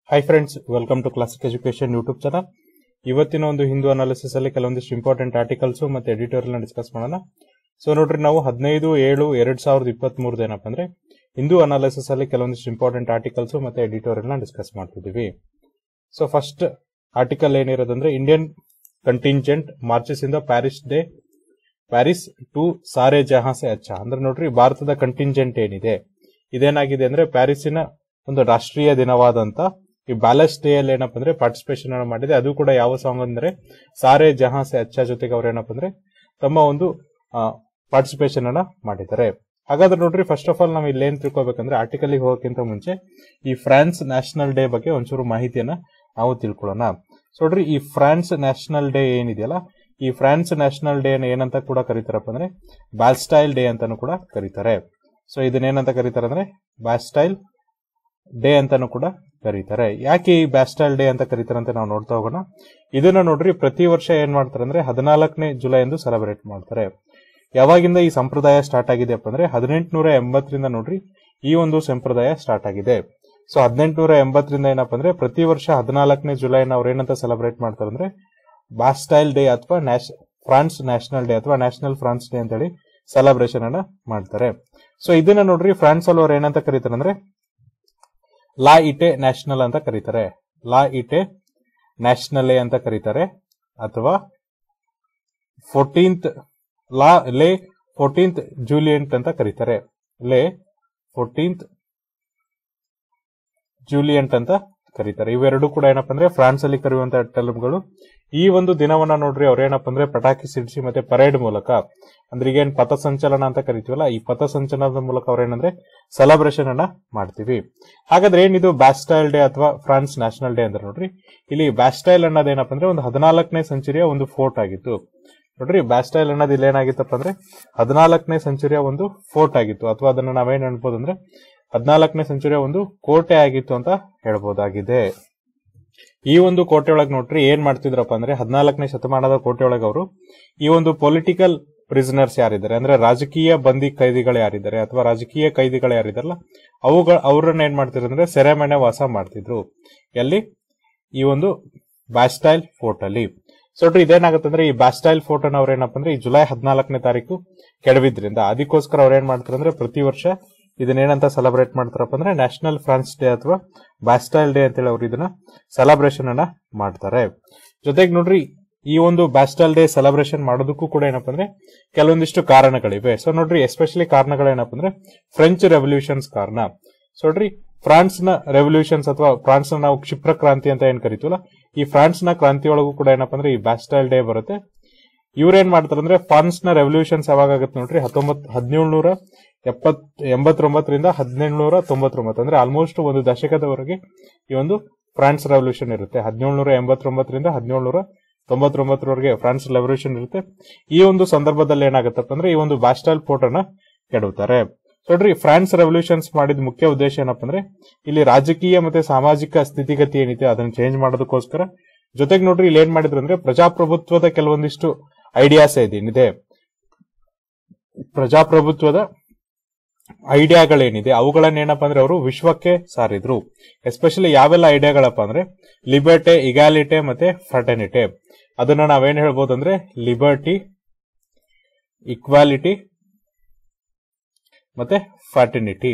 hi friends welcome to classic education YouTube channel ಇವತ್ತಿನ ಒಂದು Hindu analysis ಅಲ್ಲಿ ಕೆಲವೊಂದಿಷ್ಟು ಇಂಪಾರ್ಟೆಂಟ್ ಆರ್ಟಿಕಲ್ಸ್ ಮತ್ತೆ ಎಡಿಟೋರಿಯಲ್ ಡಿಸ್ಕಸ್ ಮಾಡೋಣ ಸೊ ನೋಡ್ರಿ ನಾವು ಹದಿನೈದು ಏಳು ಎರಡ್ ಸಾವಿರದ ಇಪ್ಪತ್ತ್ ಮೂರದ ಏನಪ್ಪ ಅಂದ್ರೆ ಹಿಂದೂ ಅನಾಲಿಸಿಸ್ ಅಲ್ಲಿ ಕೆಲವೊಂದಿಷ್ಟು ಇಂಪಾರ್ಟೆಂಟ್ ಆರ್ಟಿಕಲ್ಸ್ ಮತ್ತೆ ಎಡಿಟೋರಿಯಲ್ ನ ಡಿಸ್ಕಸ್ ಮಾಡ್ತಿದೀವಿ ಸೊ ಫಸ್ಟ್ ಆರ್ಟಿಕಲ್ ಏನಿರೋದಂದ್ರೆ ಇಂಡಿಯನ್ ಕಂಟಿಂಜೆಂಟ್ ಮಾರ್ಚಸ್ ಇಂದ ಪ್ಯಾರಿಸ್ ಡೇ ಪ್ಯಾರಿಸ್ ಟು ಸಾರೆ ಜಹಾಂ ಸೆ ಅಚ್ಚಾ ಅಂದ್ರೆ ನೋಡ್ರಿ ಭಾರತದ ಕಂಟಿಂಜೆಂಟ್ ಏನಿದೆ ಇದೇನಾಗಿದೆ ಅಂದ್ರೆ ಪ್ಯಾರಿಸ್ಸಿನ ಒಂದು ರಾಷ್ಟ್ರೀಯ ದಿನವಾದಂತ ಈ ಬ್ಯಾಲೆನ್ಸ್ ಡೇ ಅಲ್ಲಿ ಏನಪ್ಪ ಅಂದ್ರೆ ಪಾರ್ಟಿಸಿಪೇಷನ್ ಅನ್ನು ಮಾಡಿದೆ ಅದು ಕೂಡ ಯಾವ ಸಾಂಗ್ ಅಂದ್ರೆ ಸಾರೆ ಜಹಾಂ ಸೆ ಅಚ್ಚಾ ಜೊತೆಗೆ ಅವ್ರು ಏನಪ್ಪ ಅಂದ್ರೆ ತಮ್ಮ ಒಂದು ಪಾರ್ಟಿಸಿಪೇಷನ್ ಅನ್ನ ಮಾಡಿದ್ದಾರೆ ಹಾಗಾದ್ರೆ ನೋಡ್ರಿ ಫಸ್ಟ್ ಆಫ್ ಆಲ್ ನಾವು ಇಲ್ಲಿ ಏನ್ ತಿಳ್ಕೊಬೇಕಂದ್ರೆ ಆರ್ಟಿಕಲ್ ಹೋಗೋಕ್ಕಿಂತ ಮುಂಚೆ ಈ ಫ್ರಾನ್ಸ್ ನ್ಯಾಷನಲ್ ಡೇ ಬಗ್ಗೆ ಒಂಚೂರು ಮಾಹಿತಿಯನ್ನ ನಾವು ತಿಳ್ಕೊಳ್ಳೋಣ ಸೊ ನೋಡ್ರಿ ಈ ಫ್ರಾನ್ಸ್ ನ್ಯಾಷನಲ್ ಡೇ ಏನಿದೆಯಲ್ಲ ಈ ಫ್ರಾನ್ಸ್ ನ್ಯಾಷನಲ್ ಡೇ ಏನಂತ ಕೂಡ ಕರೀತಾರಪ್ಪ ಅಂದ್ರೆ ಬ್ಯಾಲ್ಸ್ಟೈಲ್ ಡೇ ಅಂತಾನು ಕೂಡ ಕರೀತಾರೆ ಸೊ ಇದನ್ನೇನಂತ ಕರೀತಾರೆ ಅಂದ್ರೆ ಬ್ಯಾಸ್ಟೈಲ್ ಡೇ ಅಂತಾನು ಕೂಡ ಕರೀತಾರೆ ಯಾಕೆ ಈ ಬ್ಯಾಸ್ಟೈಲ್ ಡೇ ಅಂತ ಕರೀತಾರೆ ಅಂತ ನಾವು ನೋಡ್ತಾ ಹೋಗೋಣ ಇದನ್ನ ನೋಡ್ರಿ ಪ್ರತಿ ವರ್ಷ ಏನ್ ಮಾಡ್ತಾರೆ ಅಂದ್ರೆ ಹದಿನಾಲ್ಕನೇ ಜುಲೈ ಎಂದು ಸೆಲೆಬ್ರೇಟ್ ಮಾಡ್ತಾರೆ ಯಾವಾಗಿಂದ ಈ ಸಂಪ್ರದಾಯ ಸ್ಟಾರ್ಟ್ ಆಗಿದೆಯಪ್ಪ ಅಂದ್ರೆ ಹದಿನೆಂಟುನೂರ ಎಂಬತ್ತರಿಂದ ನೋಡ್ರಿ ಈ ಒಂದು ಸಂಪ್ರದಾಯ ಸ್ಟಾರ್ಟ್ ಆಗಿದೆ ಸೊ ಹದಿನೆಂಟುನೂರ ಎಂಬತ್ತರಿಂದ ಏನಪ್ಪ ಅಂದ್ರೆ ಪ್ರತಿ ವರ್ಷ ಹದಿನಾಲ್ಕನೇ ಜುಲೈನ ಅವ್ರು ಏನಂತ ಸೆಲೆಬ್ರೇಟ್ ಮಾಡ್ತಾರೆ ಅಂದ್ರೆ ಬಾಸ್ಟೈಲ್ ಡೇ ಅಥವಾ ನ್ಯಾಷ್ ಫ್ರಾನ್ಸ್ ನ್ಯಾಷನಲ್ ಡೇ ಅಥವಾ ನ್ಯಾಷನಲ್ ಫ್ರಾನ್ಸ್ ಡೇ ಅಂತ ಹೇಳಿ ಸೆಲೆಬ್ರೇಷನ್ ಅನ್ನ ಮಾಡ್ತಾರೆ ಸೊ ಇದನ್ನ ನೋಡ್ರಿ ಫ್ರಾನ್ಸ್ ಅಲ್ಲಿ ಅವ್ರು ಏನಂತ ಕರೀತಾರೆ ಅಂದ್ರೆ ಲಾ ಇಟೆ ನ್ಯಾಷನಲ್ ಅಂತ ಕರೀತಾರೆ ಲಾ ಇಟೆ ನ್ಯಾಷನಲ್ ಅಂತ ಕರೀತಾರೆ ಅಥವಾ ಫೋರ್ಟೀನ್ತ್ ಲಾ ಲೇ ಫೋರ್ಟೀನ್ತ್ ಜೂಲಿಯಂಟ್ ಅಂತ ಕರೀತಾರೆ ಲೇ ಫೋರ್ಟೀನ್ತ್ ಜೂಲಿಯಂಟ್ ಅಂತ ಕರೀತಾರೆ ಇವೆರಡು ಕೂಡ ಏನಪ್ಪ ಅಂದ್ರೆ ಫ್ರಾನ್ಸ್ ಅಲ್ಲಿ ಕರೆಯುವಂತಹ ಟರ್ಮ್ಗಳು ಈ ಒಂದು ದಿನವನ್ನ ನೋಡ್ರಿ ಅವ್ರೇನಪ್ಪ ಅಂದ್ರೆ ಪಟಾಕಿ ಸಿಡಿಸಿ ಮತ್ತೆ ಪರೇಡ್ ಮೂಲಕ ಅಂದ್ರೆ ಈಗೇನ್ ಪಥಸಂಚಲನ ಅಂತ ಕರಿತೀವಲ್ಲ ಈ ಪಥಸಂಚಲನದ ಮೂಲಕ ಅವ್ರೇನಂದ್ರೆ ಸೆಲೆಬ್ರೇಷನ್ ಅನ್ನ ಮಾಡ್ತೀವಿ ಹಾಗಾದ್ರೆ ಏನಿದು ಬ್ಯಾಸ್ಟೈಲ್ ಡೇ ಅಥವಾ ಫ್ರಾನ್ಸ್ ನ್ಯಾಷನಲ್ ಡೇ ಅಂದ್ರೆ ನೋಡ್ರಿ ಇಲ್ಲಿ ಬ್ಯಾಸ್ಟೈಲ್ ಅನ್ನೋದು ಏನಪ್ಪ ಅಂದ್ರೆ ಒಂದು ಹದಿನಾಲ್ಕನೇ ಸೆಂಚುರಿಯ ಒಂದು ಫೋರ್ಟ್ ಆಗಿತ್ತು ನೋಡ್ರಿ ಬ್ಯಾಸ್ಟೈಲ್ ಅನ್ನೋದು ಇಲ್ಲಿ ಏನಾಗಿತ್ತಪ್ಪ ಅಂದ್ರೆ ಹದಿನಾಲ್ಕನೇ ಸೆಂಚುರಿಯ ಒಂದು ಫೋರ್ಟ್ ಆಗಿತ್ತು ಅಥವಾ ಅದನ್ನ ನಾವೇನ್ ಅನ್ಬೋದು ಅಂದ್ರೆ ಹದಿನಾಲ್ಕನೇ ಸೆಂಚುರಿಯ ಒಂದು ಕೋಟೆ ಆಗಿತ್ತು ಅಂತ ಹೇಳ್ಬೋದಾಗಿದೆ ಈ ಒಂದು ಕೋಟೆ ಒಳಗೆ ನೋಡ್ರಿ ಏನ್ ಮಾಡ್ತಿದ್ರಪ್ಪ ಅಂದ್ರೆ ಹದಿನಾಲ್ಕನೇ ಶತಮಾನದ ಕೋಟೆ ಒಳಗೆ ಅವರು ಈ ಒಂದು ಪೊಲಿಟಿಕಲ್ ಪ್ರಿಸನರ್ಸ್ ಯಾರಿದ್ದಾರೆ ಅಂದ್ರೆ ರಾಜಕೀಯ ಬಂದಿ ಕೈದಿಗಳು ಯಾರಿದ್ದಾರೆ ಅಥವಾ ರಾಜಕೀಯ ಕೈದಿಗಳು ಯಾರಿದಾರಲ್ಲ ಅವುಗಳ ಅವ್ರನ್ನ ಏನ್ ಮಾಡ್ತಿದ್ರು ಅಂದ್ರೆ ಸೆರೆಮನೆ ವಾಸ ಮಾಡ್ತಿದ್ರು ಎಲ್ಲಿ ಈ ಒಂದು ಬ್ಯಾಸ್ಟೈಲ್ ಫೋರ್ಟ್ ಅಲ್ಲಿ ಸೊ ನೋಡ್ರಿ ಇದೇನಾಗುತ್ತೆ ಅಂದ್ರೆ ಈ ಬ್ಯಾಸ್ಟೈಲ್ ಫೋರ್ಟ್ ಅನ್ನ ಅವ್ರ ಏನಪ್ಪ ಅಂದ್ರೆ ಈ ಜುಲೈ ಹದಿನಾಲ್ಕನೇ ತಾರೀಕು ಕೆಡವಿದ್ರಿಂದ ಅದಕ್ಕೋಸ್ಕರ ಅವ್ರ ಏನ್ ಮಾಡ್ತಾರೆ ಅಂದ್ರೆ ಪ್ರತಿ ವರ್ಷ ಇದನ್ನೇನಂತ ಸೆಲೆಬ್ರೇಟ್ ಮಾಡ್ತಾರಪ್ಪ ಅಂದ್ರೆ ನ್ಯಾಷನಲ್ ಫ್ರಾನ್ಸ್ ಡೇ ಅಥವಾ ಬ್ಯಾಸ್ಟೈಲ್ ಡೇ ಅಂತೇಳಿ ಅವ್ರು ಇದನ್ನ ಸೆಲೆಬ್ರೇಷನ್ ಅನ್ನ ಮಾಡ್ತಾರೆ ಜೊತೆಗೆ ನೋಡ್ರಿ ಈ ಒಂದು ಬ್ಯಾಸ್ಟೈಲ್ ಡೇ ಸೆಲೆಬ್ರೇಷನ್ ಮಾಡೋದಕ್ಕೂ ಕೂಡ ಏನಪ್ಪ ಅಂದ್ರೆ ಕೆಲವೊಂದಿಷ್ಟು ಕಾರಣಗಳಿವೆ ಸೊ ನೋಡ್ರಿ ಎಸ್ಪೆಷಲಿ ಕಾರಣಗಳೇನಪ್ಪ ಅಂದ್ರೆ ಫ್ರೆಂಚ್ ರೆವಲ್ಯೂಷನ್ಸ್ ಕಾರಣ ಸೊ ನೋಡ್ರಿ ಫ್ರಾನ್ಸ್ ನ ರೆವಲ್ಯೂಷನ್ಸ್ ಅಥವಾ ಫ್ರಾನ್ಸ್ ನ ನಾವು ಕ್ಷಿಪ್ರ ಕ್ರಾಂತಿ ಅಂತ ಏನ್ ಕರಿತೀವಲ್ಲ ಈ ಫ್ರಾನ್ಸ್ ನ ಕ್ರಾಂತಿ ಒಳಗೂ ಕೂಡ ಏನಪ್ಪ ಅಂದ್ರೆ ಈ ಬ್ಯಾಸ್ಟೈಲ್ ಡೇ ಬರುತ್ತೆ ಇವ್ರೇನ್ ಮಾಡ್ತಾರೆ ಅಂದ್ರೆ ಫ್ರಾನ್ಸ್ ನ ರೆವಲ್ಯೂಷನ್ಸ್ ಯಾವಾಗ ಆಗುತ್ತೆ ನೋಡ್ರಿ ಹತ್ತೊಂಬತ್ ಹದಿನೇಳುನೂರ ಎಪ್ಪತ್ ಎಂಬತ್ತೊಂಬತ್ತರಿಂದ ಹದಿನೇಳುನೂರ ತೊಂಬತ್ತೊಂಬತ್ತು ಅಂದ್ರೆ ಆಲ್ಮೋಸ್ಟ್ ಒಂದು ದಶಕದವರೆಗೆ ಈ ಒಂದು ಫ್ರಾನ್ಸ್ ರೆವಲ್ಯೂಷನ್ ಇರುತ್ತೆ ಹದಿನೇಳುನೂರ ಎಂಬತ್ತೊಂಬತ್ತರಿಂದ ಹದಿನೇಳುನೂರ ತೊಂಬತ್ತೊಂಬತ್ತರವರೆಗೆ ಫ್ರಾನ್ಸ್ ರೆವಲ್ಯೂಷನ್ ಇರುತ್ತೆ ಈ ಒಂದು ಸಂದರ್ಭದಲ್ಲಿ ಏನಾಗುತ್ತಪ್ಪ ಅಂದ್ರೆ ಈ ಒಂದು ಬ್ಯಾಸ್ಟೈಲ್ ಫೋರ್ಟ್ ಅನ್ನ ಕೆಡುತ್ತಾರೆ ನೋಡ್ರಿ ಫ್ರಾನ್ಸ್ ರೆವಲ್ಯೂಷನ್ಸ್ ಮಾಡಿದ ಮುಖ್ಯ ಉದ್ದೇಶ ಏನಪ್ಪ ಅಂದ್ರೆ ಇಲ್ಲಿ ರಾಜಕೀಯ ಮತ್ತೆ ಸಾಮಾಜಿಕ ಸ್ಥಿತಿಗತಿ ಏನಿದೆ ಅದನ್ನ ಚೇಂಜ್ ಮಾಡೋದಕ್ಕೋಸ್ಕರ ಜೊತೆಗೆ ನೋಡ್ರಿ ಇಲ್ಲಿ ಏನ್ ಮಾಡಿದ್ರು ಅಂದ್ರೆ ಪ್ರಜಾಪ್ರಭುತ್ವದ ಕೆಲವೊಂದಿಷ್ಟು ಐಡಿಯಾಸ್ ಏನಿದೆ ಪ್ರಜಾಪ್ರಭುತ್ವದ ಐಡಿಯಾಗಳೇನಿದೆ ಅವುಗಳನ್ನ ಏನಪ್ಪಾ ಅಂದ್ರೆ ಅವರು ವಿಶ್ವಕ್ಕೆ ಸಾರಿದ್ರು ಎಸ್ಪೆಷಲಿ ಯಾವೆಲ್ಲ ಐಡಿಯಾಗಳಪ್ಪ ಅಂದ್ರೆ ಲಿಬರ್ಟೆ ಇಗಾಲಿಟೆ ಮತ್ತೆ ಫ್ರಟರ್ನಿಟೆ ಅದನ್ನ ನಾವೇನ್ ಹೇಳ್ಬೋದು ಅಂದ್ರೆ ಲಿಬರ್ಟಿ ಇಕ್ವಾಲಿಟಿ ಮತ್ತೆ ಫ್ರಾಟರ್ನಿಟಿ